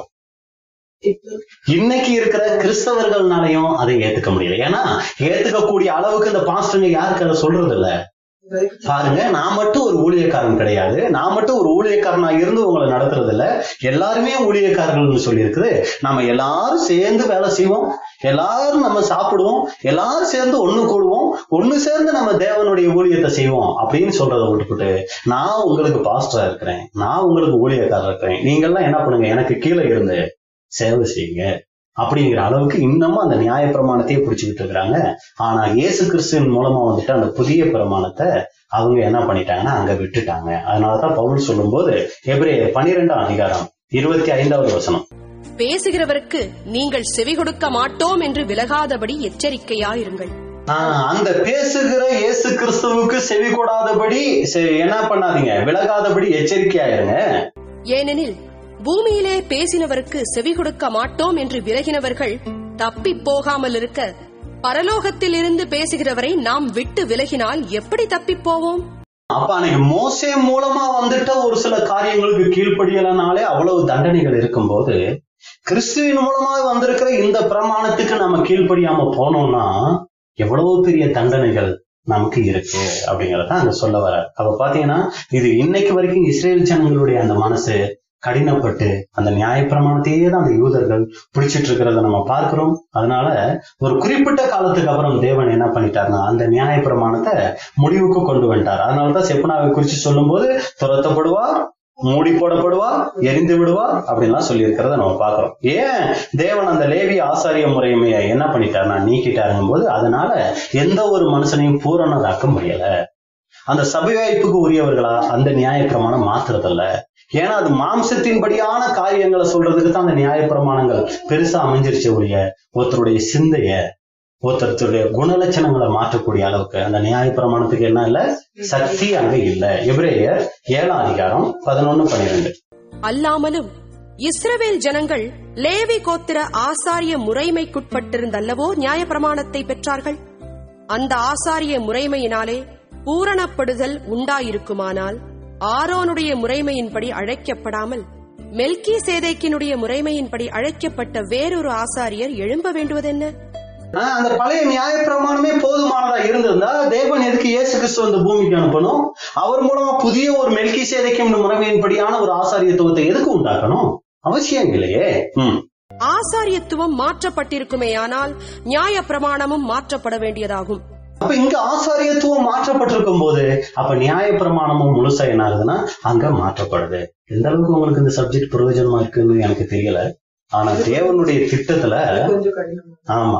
Speaker 1: இன்னைக்கு இருக்கிற கிறிஸ்தவர்கள்னாலையும் அதை ஏத்துக்க முடியல ஏன்னா ஏத்துக்கக்கூடிய அளவுக்கு இந்த பாஸ்டருங்க யாருக்கு அதை சொல்றது இல்ல பாருங்க நான் மட்டும் ஒரு ஊழியக்காரன் கிடையாது நான் மட்டும் ஒரு ஊழியக்காரனா இருந்து உங்களை நடத்துறது இல்ல எல்லாருமே ஊழியக்காரர்கள்னு சொல்லி இருக்குது நம்ம எல்லாரும் சேர்ந்து வேலை செய்வோம் எல்லாரும் நம்ம சாப்பிடுவோம் எல்லாரும் சேர்ந்து ஒண்ணு கூடுவோம் ஒண்ணு சேர்ந்து நம்ம தேவனுடைய ஊழியத்தை செய்வோம் அப்படின்னு சொல்றதை விட்டுப்புட்டு நான் உங்களுக்கு பாஸ்டரா இருக்கிறேன் நான் உங்களுக்கு ஊழியக்காரர் இருக்கிறேன் நீங்கெல்லாம் என்ன பண்ணுங்க எனக்கு கீழே இருந்து சேவை செய்யுங்க அப்படிங்கிற அளவுக்கு இன்னமும் அந்த நியாய பிரமாணத்தையே பிடிச்சுக்கிட்டு இருக்கிறாங்க ஆனா இயேசு கிறிஸ்துவின் மூலமா வந்துட்டு அந்த புதிய பிரமாணத்தை அவங்க என்ன பண்ணிட்டாங்கன்னா அங்க விட்டுட்டாங்க அதனாலதான் பவுல் சொல்லும்போது எபிரேயர் பனிரெண்டாம் அதிகாரம் இருபத்தி ஐந்தாவது வசனம்
Speaker 6: பேசுகிறவருக்கு நீங்கள் செவி கொடுக்க மாட்டோம் என்று விலகாதபடி எச்சரிக்கையாயிருங்கள்
Speaker 1: ஆஹ் அந்த பேசுகிற இயேசு கிறிஸ்துவுக்கு செவி கொடாதபடி செ- என்ன பண்ணாதீங்க விலகாதபடி எச்சரிக்கையாயிருங்க
Speaker 6: ஏனெனில் பூமியிலே பேசினவருக்கு செவி கொடுக்க மாட்டோம் என்று விலகினவர்கள் தப்பி போகாமல் இருக்க பரலோகத்தில் இருந்து பேசுகிறவரை நாம் விட்டு விலகினால் எப்படி தப்பிப் போவோம்
Speaker 1: அப்ப அன்னைக்கு மோசே மூலமா வந்துட்ட ஒரு சில காரியங்களுக்கு கீழ்ப்படியலனாலே அவ்வளவு தண்டனைகள் இருக்கும்போது கிறிஸ்துவின் மூலமா வந்திருக்கிற இந்த பிரமாணத்துக்கு நம்ம கீழ்ப்படியாம போனோம்னா எவ்வளவு பெரிய தண்டனைகள் நமக்கு இருக்கு அப்படிங்கறத அங்க சொல்ல வர அப்ப பாத்தீங்கன்னா இது இன்னைக்கு வரைக்கும் இஸ்ரேல் ஜனங்களுடைய அந்த மனசு கடினப்பட்டு அந்த நியாயப்பிரமாணத்தையே தான் அந்த யூதர்கள் பிடிச்சிட்டு இருக்கிறத நம்ம பார்க்கிறோம் அதனால ஒரு குறிப்பிட்ட காலத்துக்கு அப்புறம் தேவன் என்ன பண்ணிட்டாருன்னா அந்த நியாயப்பிரமாணத்தை முடிவுக்கு கொண்டு வந்துட்டார் அதனாலதான் செப்பனாவை குறிச்சு சொல்லும்போது துரத்தப்படுவா மூடி போடப்படுவா எரிந்து விடுவா அப்படின்லாம் சொல்லி இருக்கிறத நம்ம பார்க்கிறோம் ஏன் தேவன் அந்த லேவி ஆசாரிய முறைமையை என்ன பண்ணிட்டாருன்னா நீக்கிட்டாருங்கும் போது அதனால எந்த ஒரு மனுஷனையும் பூரணராக்க முடியல அந்த சபை வாய்ப்புக்கு உரியவர்களா அந்த நியாயப்பிரமாணம் மாத்துறதில்ல ஏன்னா அது மாம்சத்தின்படியான காரியங்களை சொல்றதுக்கு தான் அந்த நியாயப்பிரமாணங்கள் பெருசா அமைஞ்சிருச்சு உரிய ஒருத்தருடைய சிந்தைய ஒருத்தருடைய குணலட்சணங்களை மாற்றக்கூடிய அளவுக்கு அந்த நியாயப்பிரமாணத்துக்கு என்ன இல்ல சக்தி அங்க இல்ல எபிரேயர் ஏழாம் அதிகாரம் பதினொன்னு பன்னிரெண்டு
Speaker 6: அல்லாமலும் இஸ்ரவேல் ஜனங்கள் லேவி கோத்திர ஆசாரிய முறைமைக்குட்பட்டிருந்தல்லவோ நியாயப்பிரமாணத்தை பெற்றார்கள் அந்த ஆசாரிய முறைமையினாலே பூரணப்படுதல் உண்டாயிருக்குமானால் ஆரோனுடைய முறைமையின்படி அழைக்கப்படாமல் மெல்கி சேதேக்கினுடைய முறைமையின்படி அழைக்கப்பட்ட வேறொரு ஆசாரியர் எழும்ப வேண்டுவதென்ன
Speaker 1: ஆஹ் அந்த பழைய நியாயப்பிரமாணமே போதுமானதா இருந்திருந்தா தேவன் எதுக்கு இயேசு கிறிஸ்து அந்த பூமிக்கு அனுப்பணும் அவர் மூலமா புதிய ஒரு மெல்கி சேதைக்கும் முறைமையின்படியான ஒரு ஆசாரியத்துவத்தை எதுக்கு உண்டாக்கணும் அவசியம் இல்லையே ம்
Speaker 6: ஆசாரியத்துவம் மாற்றப்பட்டிருக்குமேயானால் நியாய பிரமாணமும் மாற்றப்பட வேண்டியதாகும்
Speaker 1: அப்ப இங்க ஆசாரியத்துவம் மாற்றப்பட்டிருக்கும் போது அப்ப நியாய பிரமாணமும் முழுசா என்ன ஆகுதுன்னா அங்க மாற்றப்படுது எந்த அளவுக்கு உங்களுக்கு இந்த சப்ஜெக்ட் பிரயோஜனமா இருக்குன்னு எனக்கு தெரியல ஆனா தேவனுடைய திட்டத்துல
Speaker 3: கொஞ்சம் கடினம்
Speaker 1: ஆமா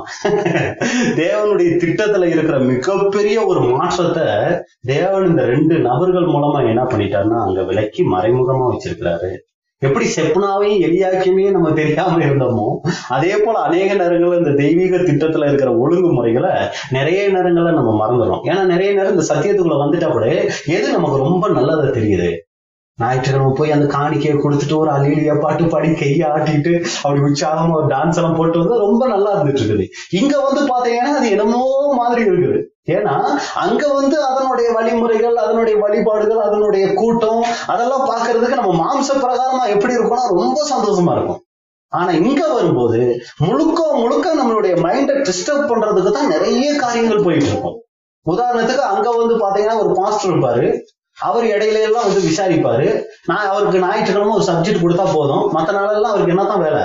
Speaker 1: தேவனுடைய திட்டத்துல இருக்கிற மிகப்பெரிய ஒரு மாற்றத்தை தேவன் இந்த ரெண்டு நபர்கள் மூலமா என்ன பண்ணிட்டாருன்னா அங்க விலக்கி மறைமுகமா வச்சிருக்கிறாரு எப்படி செப்னாவையும் எலியாக்கியமையும் நம்ம தெரியாம இருந்தோமோ அதே போல அநேக நேரங்கள்ல இந்த தெய்வீக திட்டத்துல இருக்கிற ஒழுங்குமுறைகளை நிறைய நேரங்கள்ல நம்ம மறந்துடும் ஏன்னா நிறைய நேரம் இந்த சத்தியத்துக்குள்ள வந்துட்டா கூட எது நமக்கு ரொம்ப நல்லதா தெரியுது ஞாயிற்றுக்கிழமை போய் அந்த காணிக்கையை கொடுத்துட்டு ஒரு அலிலியா பாட்டு பாடி கையை ஆட்டிட்டு அப்படி உற்சாகமா ஒரு டான்ஸ் எல்லாம் போட்டு வந்து ரொம்ப நல்லா இருந்துட்டு இருக்குது இங்க வந்து பாத்தீங்கன்னா அது என்னமோ மாதிரி இருக்குது ஏன்னா அங்க வந்து அதனுடைய வழிமுறைகள் அதனுடைய வழிபாடுகள் அதனுடைய கூட்டம் அதெல்லாம் பார்க்கிறதுக்கு நம்ம மாம்ச பிரகாரமா எப்படி இருக்கும்னா ரொம்ப சந்தோஷமா இருக்கும் ஆனா இங்க வரும்போது முழுக்க முழுக்க நம்மளுடைய மைண்டை டிஸ்டர்ப் பண்றதுக்கு தான் நிறைய காரியங்கள் போயிட்டு இருக்கும் உதாரணத்துக்கு அங்க வந்து பாத்தீங்கன்னா ஒரு பாஸ்டர் இருப்பாரு அவர் இடையில எல்லாம் வந்து விசாரிப்பாரு நான் அவருக்கு ஞாயிற்றுக்கிழமை ஒரு சப்ஜெக்ட் கொடுத்தா போதும் மத்த நாளெல்லாம் அவருக்கு என்னதான் வேலை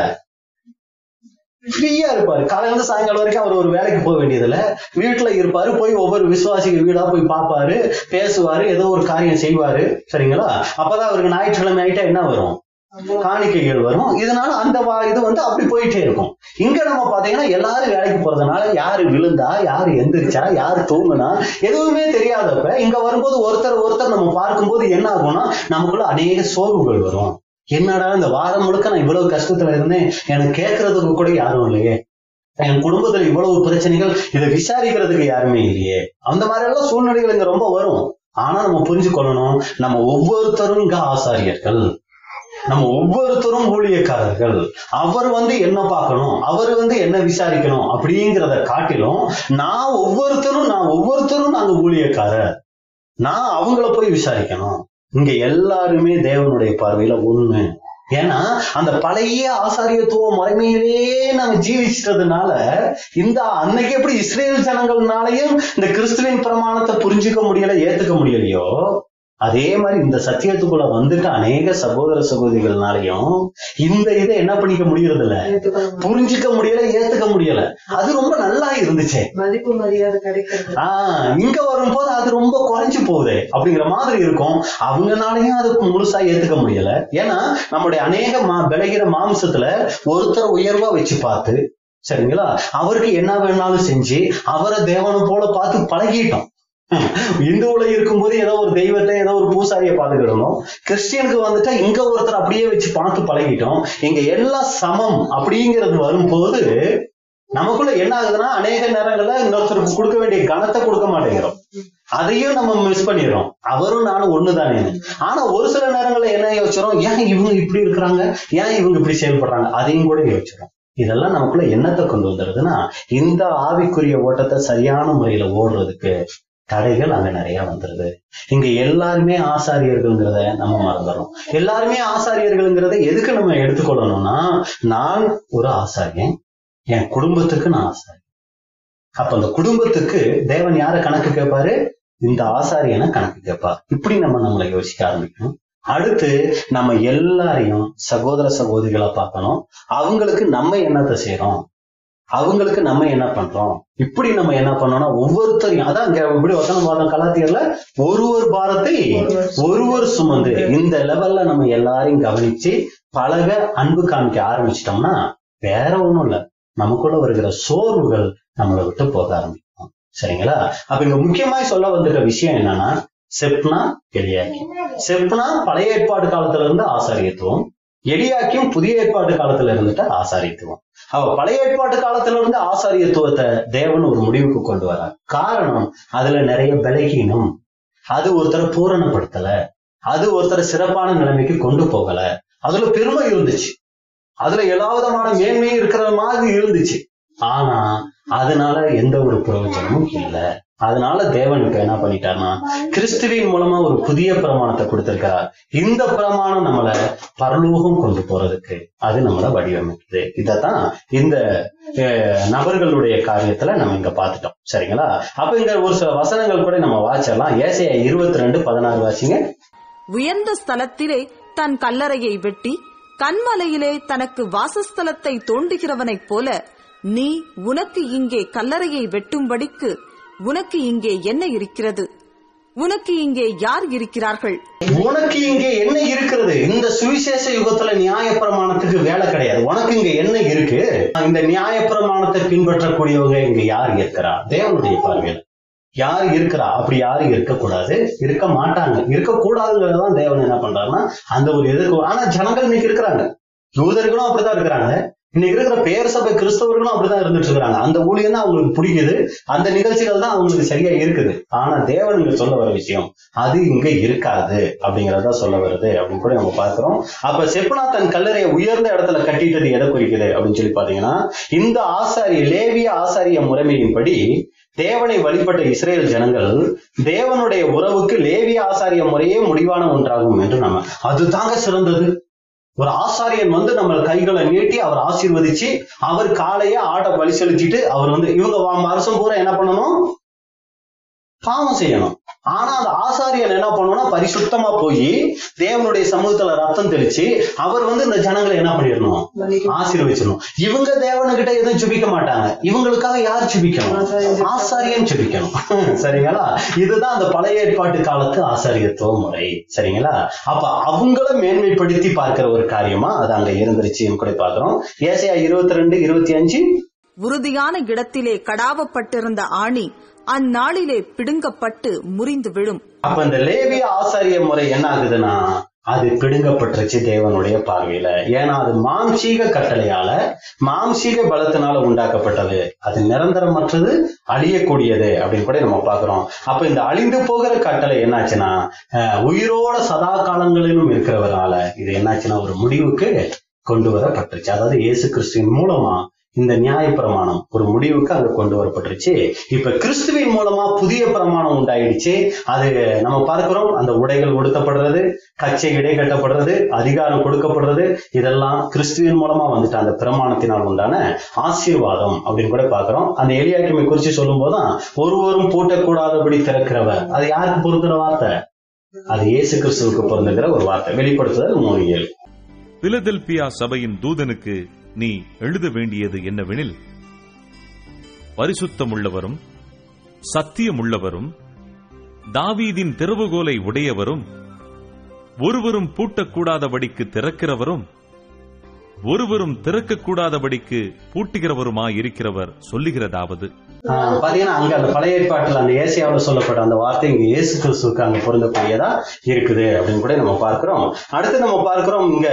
Speaker 1: ஃப்ரீயா இருப்பாரு காலையில இருந்து சாயங்காலம் வரைக்கும் அவர் ஒரு வேலைக்கு போக வேண்டியதில்ல வீட்டுல இருப்பாரு போய் ஒவ்வொரு விசுவாசிகள் வீடா போய் பார்ப்பாரு பேசுவாரு ஏதோ ஒரு காரியம் செய்வாரு சரிங்களா அப்பதான் அவருக்கு ஞாயிற்றுக்கிழமை ஆயிட்டா என்ன வரும் காணிக்கைகள் வரும் இதனால அந்த வா- இது வந்து அப்படி போயிட்டே இருக்கும் இங்க நம்ம பாத்தீங்கன்னா எல்லாரும் வேலைக்கு போறதுனால யாரு விழுந்தா யாரு எந்திரிச்சா யாரு தூங்குனா எதுவுமே தெரியாதப்ப இங்க வரும்போது ஒருத்தர் ஒருத்தர் நம்ம பார்க்கும்போது என்ன ஆகும்னா நமக்குள்ள அநேக சோர்வுகள் வரும் என்னடா இந்த வாரம் முழுக்க நான் இவ்வளவு கஷ்டத்துல இருந்தேன் எனக்கு கேட்கறதுக்கு கூட யாரும் இல்லையே என் குடும்பத்துல இவ்வளவு பிரச்சனைகள் இதை விசாரிக்கிறதுக்கு யாருமே இல்லையே அந்த மாதிரி எல்லாம் சூழ்நிலைகள் இங்க ரொம்ப வரும் ஆனா நம்ம புரிஞ்சுக்கொள்ளணும் நம்ம ஒவ்வொருத்தரும் இங்க ஆசாரியர்கள் நம்ம ஒவ்வொருத்தரும் ஊழியக்காரர்கள் அவர் வந்து என்ன பார்க்கணும் அவர் வந்து என்ன விசாரிக்கணும் அப்படிங்கிறத காட்டிலும் நான் ஒவ்வொருத்தரும் நான் ஒவ்வொருத்தரும் நாங்க ஊழியக்காரர் நான் அவங்கள போய் விசாரிக்கணும் இங்க எல்லாருமே தேவனுடைய பார்வையில ஒண்ணு ஏன்னா அந்த பழைய ஆசாரியத்துவ முறைமையிலே நம்ம ஜீவிச்சிட்டதுனால இந்த அன்னைக்கு எப்படி இஸ்ரேல் ஜனங்கள்னாலையும் இந்த கிறிஸ்துவின் பிரமாணத்தை புரிஞ்சுக்க முடியல ஏத்துக்க முடியலையோ அதே மாதிரி இந்த சத்தியத்துக்குள்ள வந்துட்டு அநேக சகோதர சகோதரிகள்னாலையும் இந்த இதை என்ன பண்ணிக்க முடியறது இல்ல
Speaker 3: ஏத்துக்கணும்.
Speaker 1: புரிஞ்சுக்க முடியல ஏத்துக்க முடியல அது ரொம்ப நல்லா இருந்துச்சே
Speaker 3: மதிப்பு மரியாதை கிடைக்கிறது
Speaker 1: ஆஹ் இங்க வரும்போது அது ரொம்ப குறைஞ்சு போகுது அப்படிங்கிற மாதிரி இருக்கும் அவங்கனாலையும் அது முழுசா ஏத்துக்க முடியல ஏன்னா நம்முடைய அநேக மா விளைகிற மாம்சத்துல ஒருத்தர் உயர்வா வச்சு பார்த்து சரிங்களா அவருக்கு என்ன வேணாலும் செஞ்சு அவரை தேவனை போல பார்த்து பழகிட்டோம் இந்துவுல இருக்கும்போது ஏதோ ஒரு தெய்வத்தை ஏதோ ஒரு பூசாரியை பார்த்துக்கிடணும் கிறிஸ்டியனுக்கு வந்துட்டா இங்க ஒருத்தர் அப்படியே வச்சு பார்த்து பழகிட்டோம் இங்க எல்லாம் சமம் அப்படிங்கிறது வரும்போது நமக்குள்ள என்ன ஆகுதுன்னா அநேக நேரங்கள்ல இன்னொருத்தருக்கு கொடுக்க வேண்டிய கணத்தை கொடுக்க மாட்டேங்கிறோம் அதையும் நம்ம மிஸ் பண்ணிடுறோம் அவரும் நானும் ஒண்ணுதானே ஆனா ஒரு சில நேரங்கள்ல என்ன யோசிச்சிடும் ஏன் இவங்க இப்படி இருக்கிறாங்க ஏன் இவங்க இப்படி செயல்படுறாங்க அதையும் கூட யோசிச்சிடும் இதெல்லாம் நமக்குள்ள என்னத்தை கொண்டு வந்துடுதுன்னா இந்த ஆவிக்குரிய ஓட்டத்தை சரியான முறையில ஓடுறதுக்கு தடைகள் அங்க நிறைய வந்துருது இங்க எல்லாருமே ஆசாரியர்கள்ங்கிறத நம்ம மறந்துடுறோம் எல்லாருமே ஆசாரியர்கள்ங்கிறத எதுக்கு நம்ம எடுத்துக்கொள்ளணும்னா நான் ஒரு ஆசாரியன் என் குடும்பத்துக்கு நான் ஆசாரியன் அப்ப அந்த குடும்பத்துக்கு தேவன் யார கணக்கு கேட்பாரு இந்த ஆசாரியனை கணக்கு கேட்பார் இப்படி நம்ம நம்மளை யோசிக்க ஆரம்பிக்கணும் அடுத்து நம்ம எல்லாரையும் சகோதர சகோதரிகளா பார்க்கணும் அவங்களுக்கு நம்ம என்னத்தை செய்றோம் அவங்களுக்கு நம்ம என்ன பண்றோம் இப்படி நம்ம என்ன பண்ணோம்னா ஒவ்வொருத்தரையும் அதான் இங்க இப்படி வசனம் பார்த்தோம் கலாத்தியர்ல ஒருவர் பாரத்தை ஒருவர் சுமந்து இந்த லெவல்ல நம்ம எல்லாரையும் கவனிச்சு பழக அன்பு காமிக்க ஆரம்பிச்சிட்டோம்னா வேற ஒண்ணும் இல்ல நமக்குள்ள வருகிற சோர்வுகள் நம்மளை விட்டு போக ஆரம்பிக்கும் சரிங்களா அப்ப இங்க முக்கியமாய் சொல்ல வந்துட்ட விஷயம் என்னன்னா செப்னா எலியாக்கி செப்னா பழைய ஏற்பாடு காலத்துல இருந்து ஆசாரியத்துவம் எலியாக்கியும் புதிய ஏற்பாடு காலத்துல இருந்துட்டு ஆசாரியத்துவம் அவ பழைய ஏற்பாட்டு காலத்துல இருந்து ஆசாரியத்துவத்தை தேவன் ஒரு முடிவுக்கு கொண்டு வரார் காரணம் அதுல நிறைய பலகீனம் அது ஒருத்தரை பூரணப்படுத்தல அது ஒருத்தரை சிறப்பான நிலைமைக்கு கொண்டு போகல அதுல பெருமை இருந்துச்சு அதுல எல்லா விதமான மேன்மையும் இருக்கிற மாதிரி இருந்துச்சு ஆனா அதனால எந்த ஒரு பிரயோஜனமும் இல்ல அதனால தேவன் இப்ப என்ன பண்ணிட்டாருன்னா கிறிஸ்துவின் மூலமா ஒரு புதிய பிரமாணத்தை கொடுத்திருக்கிறார் இந்த பிரமாணம் நம்மளை பரலோகம் கொண்டு போறதுக்கு அது நம்மளை வடிவமைக்குது இதத்தான் இந்த அஹ், நபர்களுடைய காரியத்துல நம்ம இங்க பார்த்துட்டோம் சரிங்களா அப்ப இங்க ஒரு சில வசனங்கள் கூட நம்ம வாசிடலாம் ஏசையா இருபத்தி ரெண்டு பதினாறு வாசிங்க
Speaker 2: உயர்ந்த ஸ்தலத்திலே தன் கல்லறையை வெட்டி கண்மலையிலே தனக்கு வாசஸ்தலத்தை தோண்டுகிறவனைப் போல நீ உனக்கு இங்கே கல்லறையை வெட்டும்படிக்கு உனக்கு இங்கே என்ன இருக்கிறது உனக்கு இங்கே யார் இருக்கிறார்கள்
Speaker 1: உனக்கு இங்க என்ன இருக்கிறது இந்த சுவிசேஷ யுகத்துல நியாய பிரமாணத்துக்கு வேலை கிடையாது உனக்கு இங்க என்ன இருக்கு இந்த நியாய பிரமாணத்தை பின்பற்றக்கூடியவங்க இங்க யார் இருக்கிறா தேவனுடைய பார்வையில் யார் இருக்கிறா அப்படி யாரும் இருக்கக்கூடாது இருக்க மாட்டாங்க இருக்கக்கூடாதுங்கிறதான் தேவன் என்ன பண்றாருன்னா அந்த ஒரு எதிர்ப்பு ஆனா ஜனங்கள் இன்னைக்கு இருக்கிறாங்க யூதர்களும் அப்படித்தான் இருக்கிறாங்க இன்னைக்கு இருக்கிற பேர் சபை கிறிஸ்தவர்களும் அப்படிதான் இருந்துட்டு இருக்காங்க அந்த ஊழியம் தான் அவங்களுக்கு பிடிக்குது அந்த நிகழ்ச்சிகள் தான் அவங்களுக்கு சரியா இருக்குது ஆனா தேவன் இங்க சொல்ல வர விஷயம் அது இங்க இருக்காது அப்படிங்கறத சொல்ல வருது அப்படின்னு கூட நம்ம பார்க்கிறோம் அப்ப செப்னா தன் கல்லறையை உயர்ந்த இடத்துல கட்டிட்டது எதை குறிக்குது அப்படின்னு சொல்லி பாத்தீங்கன்னா இந்த ஆசாரிய லேவிய ஆசாரிய முறைமையின்படி தேவனை வழிபட்ட இஸ்ரேல் ஜனங்கள் தேவனுடைய உறவுக்கு லேவிய ஆசாரிய முறையே முடிவான ஒன்றாகும் என்று நம்ம அதுதாங்க சிறந்தது ஒரு ஆசாரியன் வந்து நம்ம கைகளை நீட்டி அவர் ஆசீர்வதிச்சு அவர் காலைய ஆட்டை பலி செலுத்திட்டு அவர் வந்து இவங்க வா- வருஷம் பூரா என்ன பண்ணணும் பாவம் செய்யணும் ஆனா அந்த ஆசாரியன் என்ன பண்ணுவோம்னா பரிசுத்தமா போய் தேவனுடைய சமூகத்துல ரத்தம் தெளிச்சு அவர் வந்து இந்த ஜனங்களை என்ன பண்ணிடணும் ஆசீர்வச்சிடணும் இவங்க தேவனுக்கிட்ட எதுவும் ஜெபிக்க மாட்டாங்க இவங்களுக்காக யார் ஜெபிக்கணும் ஆசாரியன் ஜெபிக்கணும் சரிங்களா இதுதான் அந்த பழைய ஏற்பாட்டு காலத்து ஆசாரியத்துவ முறை சரிங்களா அப்ப அவங்கள மேன்மைப்படுத்தி பார்க்கிற ஒரு காரியமா அது அங்க இருந்துருச்சுன்னு கூட பாக்குறோம் ஏசையா இருபத்தி ரெண்டு இருபத்தி அஞ்சு
Speaker 2: உறுதியான இடத்திலே கடாவப்பட்டிருந்த ஆணி அந்நாளிலே பிடுங்கப்பட்டு முறிந்து விழும்
Speaker 1: அப்ப இந்த லேவிய ஆசாரிய முறை என்ன ஆகுதுன்னா அது பிடுங்கப்பட்டுருச்சு தேவனுடைய பார்வையில ஏன்னா அது மாம்சீக கட்டளையால மாம்சீக பலத்தினால உண்டாக்கப்பட்டது அது நிரந்தரமற்றது அழியக்கூடியது அப்படின்னு கூட நம்ம பாக்குறோம் அப்ப இந்த அழிந்து போகிற கட்டளை என்னாச்சுன்னா அஹ், உயிரோட சதா காலங்களிலும் இருக்கிறவரால இது என்னாச்சுன்னா ஒரு முடிவுக்கு கொண்டு வரப்பட்டுருச்சு அதாவது இயேசு கிறிஸ்துவின் மூலமா இந்த நியாய பிரமாணம் ஒரு முடிவுக்கு அங்க கொண்டு வரப்பட்டுருச்சு இப்ப கிறிஸ்துவின் மூலமா புதிய பிரமாணம் உண்டாயிடுச்சு அது நம்ம பார்க்கிறோம் அந்த உடைகள் உடுத்தப்படுறது கச்சை இடை கட்டப்படுறது அதிகாரம் கொடுக்கப்படுறது இதெல்லாம் கிறிஸ்துவின் மூலமா வந்துட்டு அந்த பிரமாணத்தினால் உண்டான ஆசீர்வாதம் அப்படின்னு கூட பார்க்கிறோம் அந்த எலியாக்கிமை குறிச்சு சொல்லும் போதுதான் ஒருவரும் பூட்டக்கூடாதபடி திறக்கிறவர் அது யாருக்கு பொருந்துற வார்த்தை அது இயேசு கிறிஸ்துவுக்கு பொருந்துகிற ஒரு வார்த்தை வெளிப்படுத்துதல் மூணு ஏழு
Speaker 7: பிலதெல்பியா சபையின் தூதனுக்கு நீ எழுத வேண்டியது என்னவெனில் பரிசுத்தமுள்ளவரும் சத்தியமுள்ளவரும் தாவீதின் திறவுகோலை உடையவரும் ஒருவரும் பூட்டக்கூடாதபடிக்கு திறக்கிறவரும் ஒருவரும் திறக்கக்கூடாதபடிக்கு பூட்டுகிறவருமாயிருக்கிறவர் சொல்லுகிறதாவது
Speaker 1: ஆஹ் பாத்தீங்கன்னா அங்க அந்த பழைய ஏற்பாட்டுல அந்த ஏசியாவில் சொல்லப்பட்ட அந்த வார்த்தை இங்க இயேசு கிறிஸ்துவுக்கு அங்க பொருந்தக்கூடியதா இருக்குது அப்படின்னு கூட நம்ம பார்க்கிறோம் அடுத்து நம்ம பார்க்கிறோம் இங்க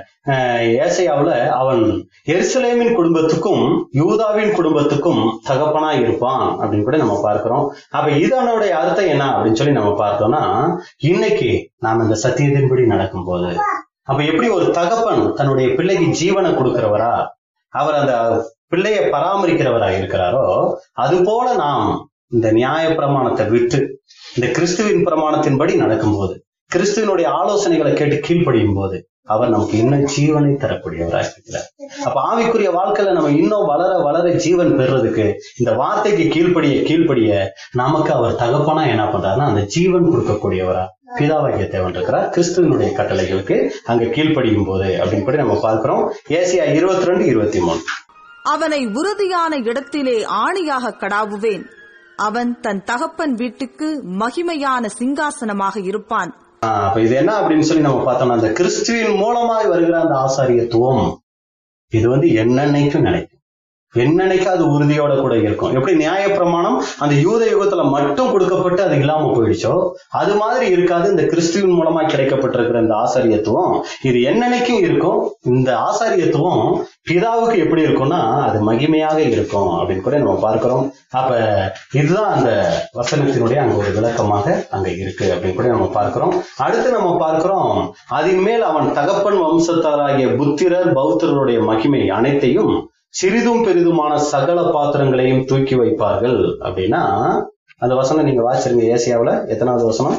Speaker 1: ஆஹ் ஏசாயாவுல அவன் எருசலேமின் குடும்பத்துக்கும் யூதாவின் குடும்பத்துக்கும் தகப்பனா இருப்பான் அப்படின்னு கூட நம்ம பார்க்கிறோம் அப்ப இதனுடைய அர்த்தம் என்ன அப்படின்னு சொல்லி நம்ம பார்த்தோம்னா இன்னைக்கு நாம் இந்த சத்தியத்தின்படி நடக்கும்போது அப்ப எப்படி ஒரு தகப்பன் தன்னுடைய பிள்ளைக்கு ஜீவனை கொடுக்கிறவரா அவர் அந்த பிள்ளைய பராமரிக்கிறவரா இருக்கிறாரோ அது போல நாம் இந்த நியாய பிரமாணத்தை விட்டு இந்த கிறிஸ்துவின் பிரமாணத்தின்படி நடக்கும்போது கிறிஸ்துவனுடைய ஆலோசனைகளை கேட்டு கீழ்ப்படியும் போது அவர் நமக்கு இன்னும் ஜீவனை தரக்கூடியவராக இருக்கிறார் அப்ப ஆவிக்குரிய வாழ்க்கையில நம்ம இன்னும் வளர வளர ஜீவன் பெறுறதுக்கு இந்த வார்த்தைக்கு கீழ்ப்படிய கீழ்ப்படிய நமக்கு அவர் தகப்பனா என்ன பண்றாருன்னா அந்த ஜீவன் கொடுக்கக்கூடியவரா பிதாவாகிய தேவன் இருக்கிறார் கிறிஸ்துவனுடைய கட்டளைகளுக்கு அங்க கீழ்ப்படியும் போது அப்படின்னு கூட நம்ம பார்க்கிறோம் ஏசியா இருபத்தி ரெண்டு இருபத்தி மூணு
Speaker 2: அவனை உறுதியான இடத்திலே ஆணியாக கடாவுவேன் அவன் தன் தகப்பன் வீட்டுக்கு மகிமையான சிங்காசனமாக இருப்பான்
Speaker 1: ஆஹ் அப்ப இது என்ன அப்படின்னு சொல்லி நம்ம பார்த்தோம்னா அந்த கிறிஸ்துவின் மூலமாய் வருகிற அந்த ஆசாரியத்துவம் இது வந்து என்னன்னைக்கும் நிலைக்கும் என்னன்னைக்கும் அது உறுதியோட கூட இருக்கும் எப்படி நியாய பிரமாணம் அந்த யூத யுகத்துல மட்டும் கொடுக்கப்பட்டு அது இல்லாம போயிடுச்சோ அது மாதிரி இருக்காது இந்த கிறிஸ்துவின் மூலமா கிடைக்கப்பட்டிருக்கிற இந்த ஆசாரியத்துவம் இது என்னன்னைக்கும் இருக்கும் இந்த ஆசாரியத்துவம் பிதாவுக்கு எப்படி இருக்கும்னா அது மகிமையாக இருக்கும் அப்படின்னு கூட நம்ம பார்க்கிறோம் அப்ப இதுதான் அந்த வசனத்தினுடைய அங்க ஒரு விளக்கமாக அங்க இருக்கு அப்படின்னு கூட நம்ம பார்க்கிறோம் அடுத்து நம்ம பார்க்கிறோம் அதன் மேல் அவன் தகப்பன் வம்சத்தாராகிய புத்திரர் பௌத்தர்களுடைய மகிமை அனைத்தையும் சிறிதும் பெரிதுமான சகல பாத்திரங்களையும் தூக்கி வைப்பார்கள் அப்படின்னா அந்த வசனம் நீங்க வாசிருங்க ஏசியாவுல எத்தனாவது வசனம்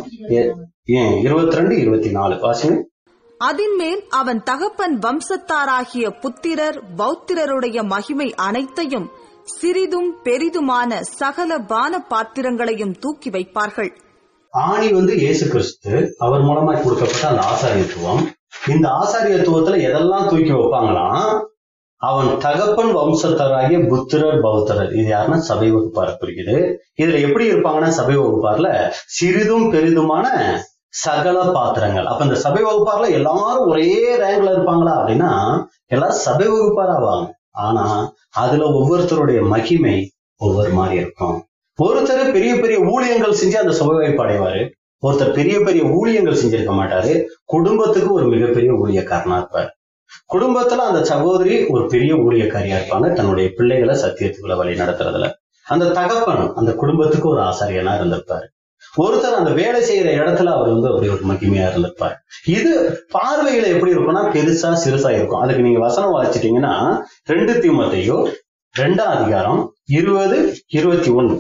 Speaker 1: இருபத்தி ரெண்டு இருபத்தி நாலு வாசிங்க
Speaker 2: அதின்மேல் அவன் தகப்பன் வம்சத்தாராகிய புத்திரர் பௌத்திரருடைய மகிமை அனைத்தையும் சிறிதும் பெரிதுமான சகல பான பாத்திரங்களையும் தூக்கி வைப்பார்கள்
Speaker 1: ஆணி வந்து இயேசு கிறிஸ்து அவர் மூலமா கொடுக்கப்பட்ட அந்த ஆசாரியத்துவம் இந்த ஆசாரியத்துவத்துல எதெல்லாம் தூக்கி வைப்பாங்களாம் அவன் தகப்பன் வம்சத்தராகிய புத்திரர் பௌத்தரர் இது யாருன்னா சபை வகுப்பார குறிக்குது இதுல எப்படி இருப்பாங்கன்னா சபை வகுப்பார்ல சிறிதும் பெரிதுமான சகல பாத்திரங்கள் அப்ப இந்த சபை வகுப்பார்ல எல்லாரும் ஒரே ரேங்க்ல இருப்பாங்களா அப்படின்னா எல்லாரும் சபை வகுப்பார் ஆவாங்க ஆனா அதுல ஒவ்வொருத்தருடைய மகிமை ஒவ்வொரு மாதிரி இருக்கும் ஒருத்தர் பெரிய பெரிய ஊழியங்கள் செஞ்சு அந்த சபை வாய்ப்பு அடைவாரு ஒருத்தர் பெரிய பெரிய ஊழியங்கள் செஞ்சிருக்க மாட்டாரு குடும்பத்துக்கு ஒரு மிகப்பெரிய ஊழியக்காரனா இருப்பார் குடும்பத்துல அந்த சகோதரி ஒரு பெரிய ஊழியக்காரியா இருப்பாங்க தன்னுடைய பிள்ளைகளை சத்தியத்துக்குள்ள வழி நடத்துறதுல அந்த தகப்பன் அந்த குடும்பத்துக்கு ஒரு ஆசாரியனா இருந்திருப்பாரு ஒருத்தர் அந்த வேலை செய்யற இடத்துல அவர் வந்து அப்படி ஒரு மகிமையா இருந்திருப்பார் இது பார்வையில எப்படி இருக்கும்னா பெருசா சிறுசா இருக்கும் அதுக்கு நீங்க வசனம் வாசிட்டீங்கன்னா ரெண்டு தீமத்தையோ ரெண்டாம் அதிகாரம் இருபது இருபத்தி ஒண்ணு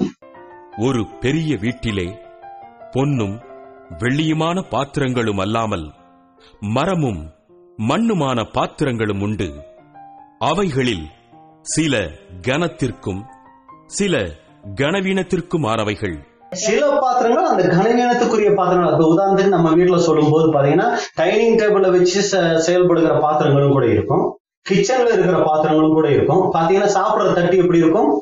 Speaker 7: ஒரு பெரிய வீட்டிலே பொன்னும் வெள்ளியுமான பாத்திரங்களும் அல்லாமல் மரமும் மண்ணுமான பாத்திரங்களும் உண்டு அவைகளில் சில கனத்திற்கும் சில கனவீனத்திற்குமானவைகள்
Speaker 1: சில பாத்திரங்கள் அந்த கனவீனத்துக்குரிய பாத்திரங்கள் இப்ப உதாரணத்துக்கு நம்ம வீட்டுல சொல்லும் போது பாத்தீங்கன்னா டைனிங் டேபிள்ல வச்சு செ- செயல்படுகிற பாத்திரங்களும் கூட இருக்கும் கிச்சன்ல இருக்கிற பாத்திரங்களும் கூட இருக்கும் பாத்தீங்கன்னா சாப்பிடுற தட்டு எப்படி இருக்கும்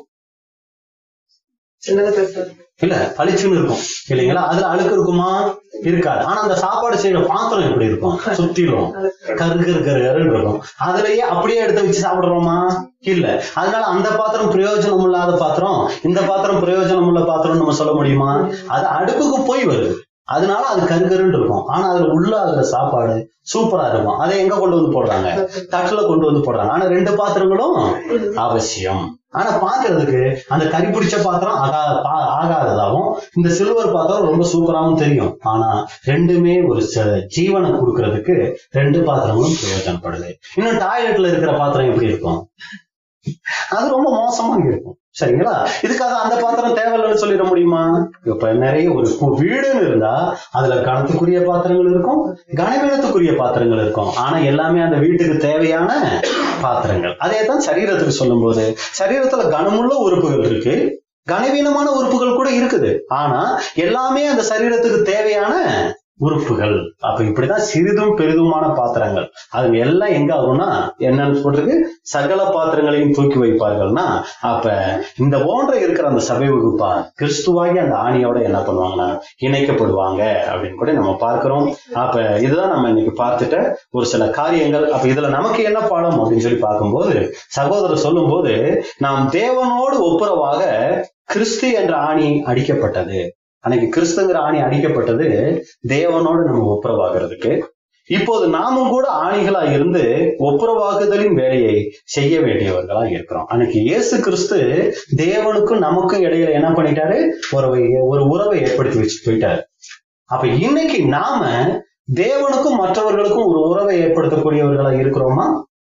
Speaker 3: சின்னதா பெருசா
Speaker 1: இல்ல பளிச்சுன்னு இருக்கும் இல்லைங்களா அதுல அழுக்கு இருக்குமா இருக்காது ஆனா அந்த சாப்பாடு செய்யற பாத்திரம் எப்படி இருக்கும் சுத்திலும் கரு கரு கரு கருன்னு இருக்கும் அதுலயே அப்படியே எடுத்து வச்சு சாப்பிடுறோமா இல்ல அதனால அந்த பாத்திரம் பிரயோஜனம் இல்லாத பாத்திரம் இந்த பாத்திரம் பிரயோஜனம் உள்ள பாத்திரம் நம்ம சொல்ல முடியுமா அது அடுப்புக்கு போய் வருது அதனால அது கருகருன்னு இருக்கும் ஆனா அதுல உள்ள அதுல சாப்பாடு சூப்பரா இருக்கும் அதை எங்க கொண்டு வந்து போடுறாங்க தட்டுல கொண்டு வந்து போடுறாங்க ஆனா ரெண்டு பாத்திரங்களும் அவசியம் ஆனா பாக்குறதுக்கு அந்த கறி பிடிச்ச பாத்திரம் ஆகா பா- ஆகாததாகவும் இந்த சில்வர் பாத்திரம் ரொம்ப சூப்பராகவும் தெரியும் ஆனா ரெண்டுமே ஒரு ச- ஜீவனை கொடுக்கறதுக்கு ரெண்டு பாத்திரங்களும் பிரயோஜனப்படுது இன்னும் டாய்லெட்ல இருக்கிற பாத்திரம் எப்படி இருக்கும் அது ரொம்ப மோசமா இருக்கும் சரிங்களா இதுக்காக அந்த பாத்திரம் தேவையில்லைன்னு சொல்லிட முடியுமா இப்ப நிறைய ஒரு கு- வீடுன்னு இருந்தா அதுல கணத்துக்குரிய பாத்திரங்கள் இருக்கும் கனவீனத்துக்குரிய பாத்திரங்கள் இருக்கும் ஆனா எல்லாமே அந்த வீட்டுக்கு தேவையான பாத்திரங்கள் அதே தான் சரீரத்துக்கு சொல்லும்போது சரீரத்துல கனமுள்ள உறுப்புகள் இருக்கு கனவீனமான உறுப்புகள் கூட இருக்குது ஆனா எல்லாமே அந்த சரீரத்துக்கு தேவையான உறுப்புகள் அப்ப இப்படிதான் சிறிதும் பெரிதுமான பாத்திரங்கள் அதுங்க எல்லாம் எங்க ஆகும்னா என்னன்னு சொல்றதுக்கு சகல பாத்திரங்களையும் தூக்கி வைப்பார்கள்னா அப்ப இந்த போன்ற இருக்கிற அந்த சபை வகுப்பா கிறிஸ்துவாகி அந்த ஆணியோட என்ன பண்ணுவாங்கன்னா இணைக்கப்படுவாங்க அப்படின்னு கூட நம்ம பார்க்கிறோம் அப்ப இதுதான் நம்ம இன்னைக்கு பார்த்துட்ட ஒரு சில காரியங்கள் அப்ப இதுல நமக்கு என்ன பாடம் அப்படின்னு சொல்லி பார்க்கும்போது சகோதரர் சொல்லும்போது நாம் தேவனோடு ஒப்புரவாக கிறிஸ்து என்ற ஆணி அடிக்கப்பட்டது அன்னைக்கு கிறிஸ்துங்கிற ஆணி அடிக்கப்பட்டது தேவனோடு நம்ம ஒப்புரவாகிறதுக்கு இப்போது நாமும் கூட ஆணிகளா இருந்து ஒப்புரவாகுதலின் வேலையை செய்ய வேண்டியவர்களா இருக்கிறோம் அன்னைக்கு இயேசு கிறிஸ்து தேவனுக்கும் நமக்கும் இடையில என்ன பண்ணிட்டாரு ஒரு ஒரு உறவை ஏற்படுத்தி வச்சுட்டு போயிட்டாரு அப்ப இன்னைக்கு நாம தேவனுக்கும் மற்றவர்களுக்கும் ஒரு உறவை ஏற்படுத்தக்கூடியவர்களா இருக்கிறோமா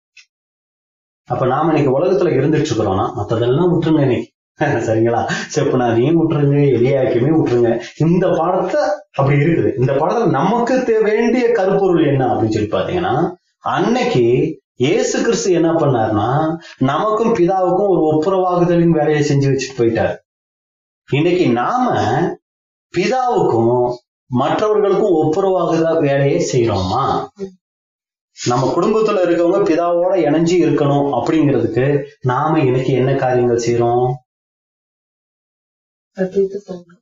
Speaker 1: அப்ப நாம இன்னைக்கு உலகத்துல இருந்துட்டு இருக்கிறோம்னா மத்ததெல்லாம் விட்டுருங்க இன்னைக்கு சரிங்களா செப்புனாதையும் விட்டுருங்க எலியாக்கியுமே விட்டுருங்க இந்த பாடத்தை அப்படி இருக்குது இந்த பாடத்துல நமக்கு தே- வேண்டிய கருப்பொருள் என்ன அப்படின்னு சொல்லி பாத்தீங்கன்னா அன்னைக்கு இயேசு கிறிஸ்து என்ன பண்ணாருன்னா நமக்கும் பிதாவுக்கும் ஒரு ஒப்புரவாகுதலின் வேலையை செஞ்சு வச்சுட்டு போயிட்டார் இன்னைக்கு நாம பிதாவுக்கும் மற்றவர்களுக்கும் ஒப்புரவாகுத வேலையை செய்யறோமா நம்ம குடும்பத்துல இருக்கவங்க பிதாவோட இணைஞ்சு இருக்கணும் அப்படிங்கிறதுக்கு நாம இன்னைக்கு என்ன காரியங்கள் செய்யறோம்
Speaker 3: சத்தியத்தை சொல்லணும்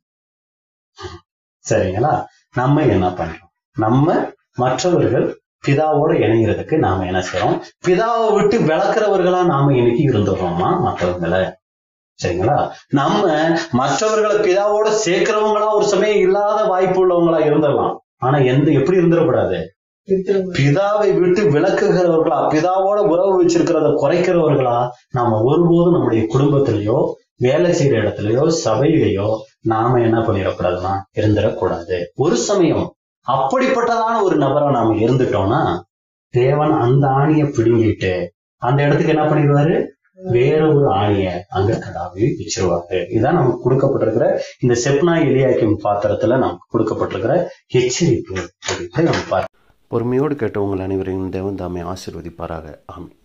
Speaker 1: சரிங்களா நம்ம என்ன பண்றோம் நம்ம மற்றவர்கள் பிதாவோட இணைகிறதுக்கு நாம என்ன செய்யறோம் பிதாவை விட்டு விளக்குறவர்களா நாம இன்னைக்கு இருந்துடுறோமா மற்றவங்களை சரிங்களா நம்ம மற்றவர்களை பிதாவோட சேர்க்கிறவங்களா ஒரு சமயம் இல்லாத வாய்ப்பு உள்ளவங்களா இருந்துடலாம் ஆனா எந்த எப்படி இருந்துடக்கூடாது
Speaker 3: இருக்கிறவங்க
Speaker 1: பிதாவை விட்டு விளக்குகிறவர்களா பிதாவோட உறவு வச்சிருக்கிறத குறைக்கிறவர்களா நாம ஒருபோதும் நம்முடைய குடும்பத்திலேயோ வேலை செய்யற இடத்துலயோ சபையிலேயோ நாம என்ன பண்ணிடக்கூடாதுன்னா இருந்துடக்கூடாது ஒரு சமயம் அப்படிப்பட்டதான ஒரு நபரா நாம இருந்துட்டோம்னா தேவன் அந்த ஆணியை பிடுங்கிட்டு அந்த இடத்துக்கு என்ன பண்ணிடுவாரு வேற ஒரு ஆணிய அங்க கடாவி வச்சிருவாரு இதான் நமக்கு கொடுக்கப்பட்டிருக்கிற இந்த செப்னா எலியாக்கின் பாத்திரத்துல நமக்கு கொடுக்கப்பட்டிருக்கிற எச்சரிப்பு அப்படின்னு நம்ம பார்க்கிறோம்.
Speaker 8: பொறுமையோடு கேட்ட உங்கள் அனைவரையும் தேவன் தாமே ஆசீர்வதிப்பாராக ஆமென்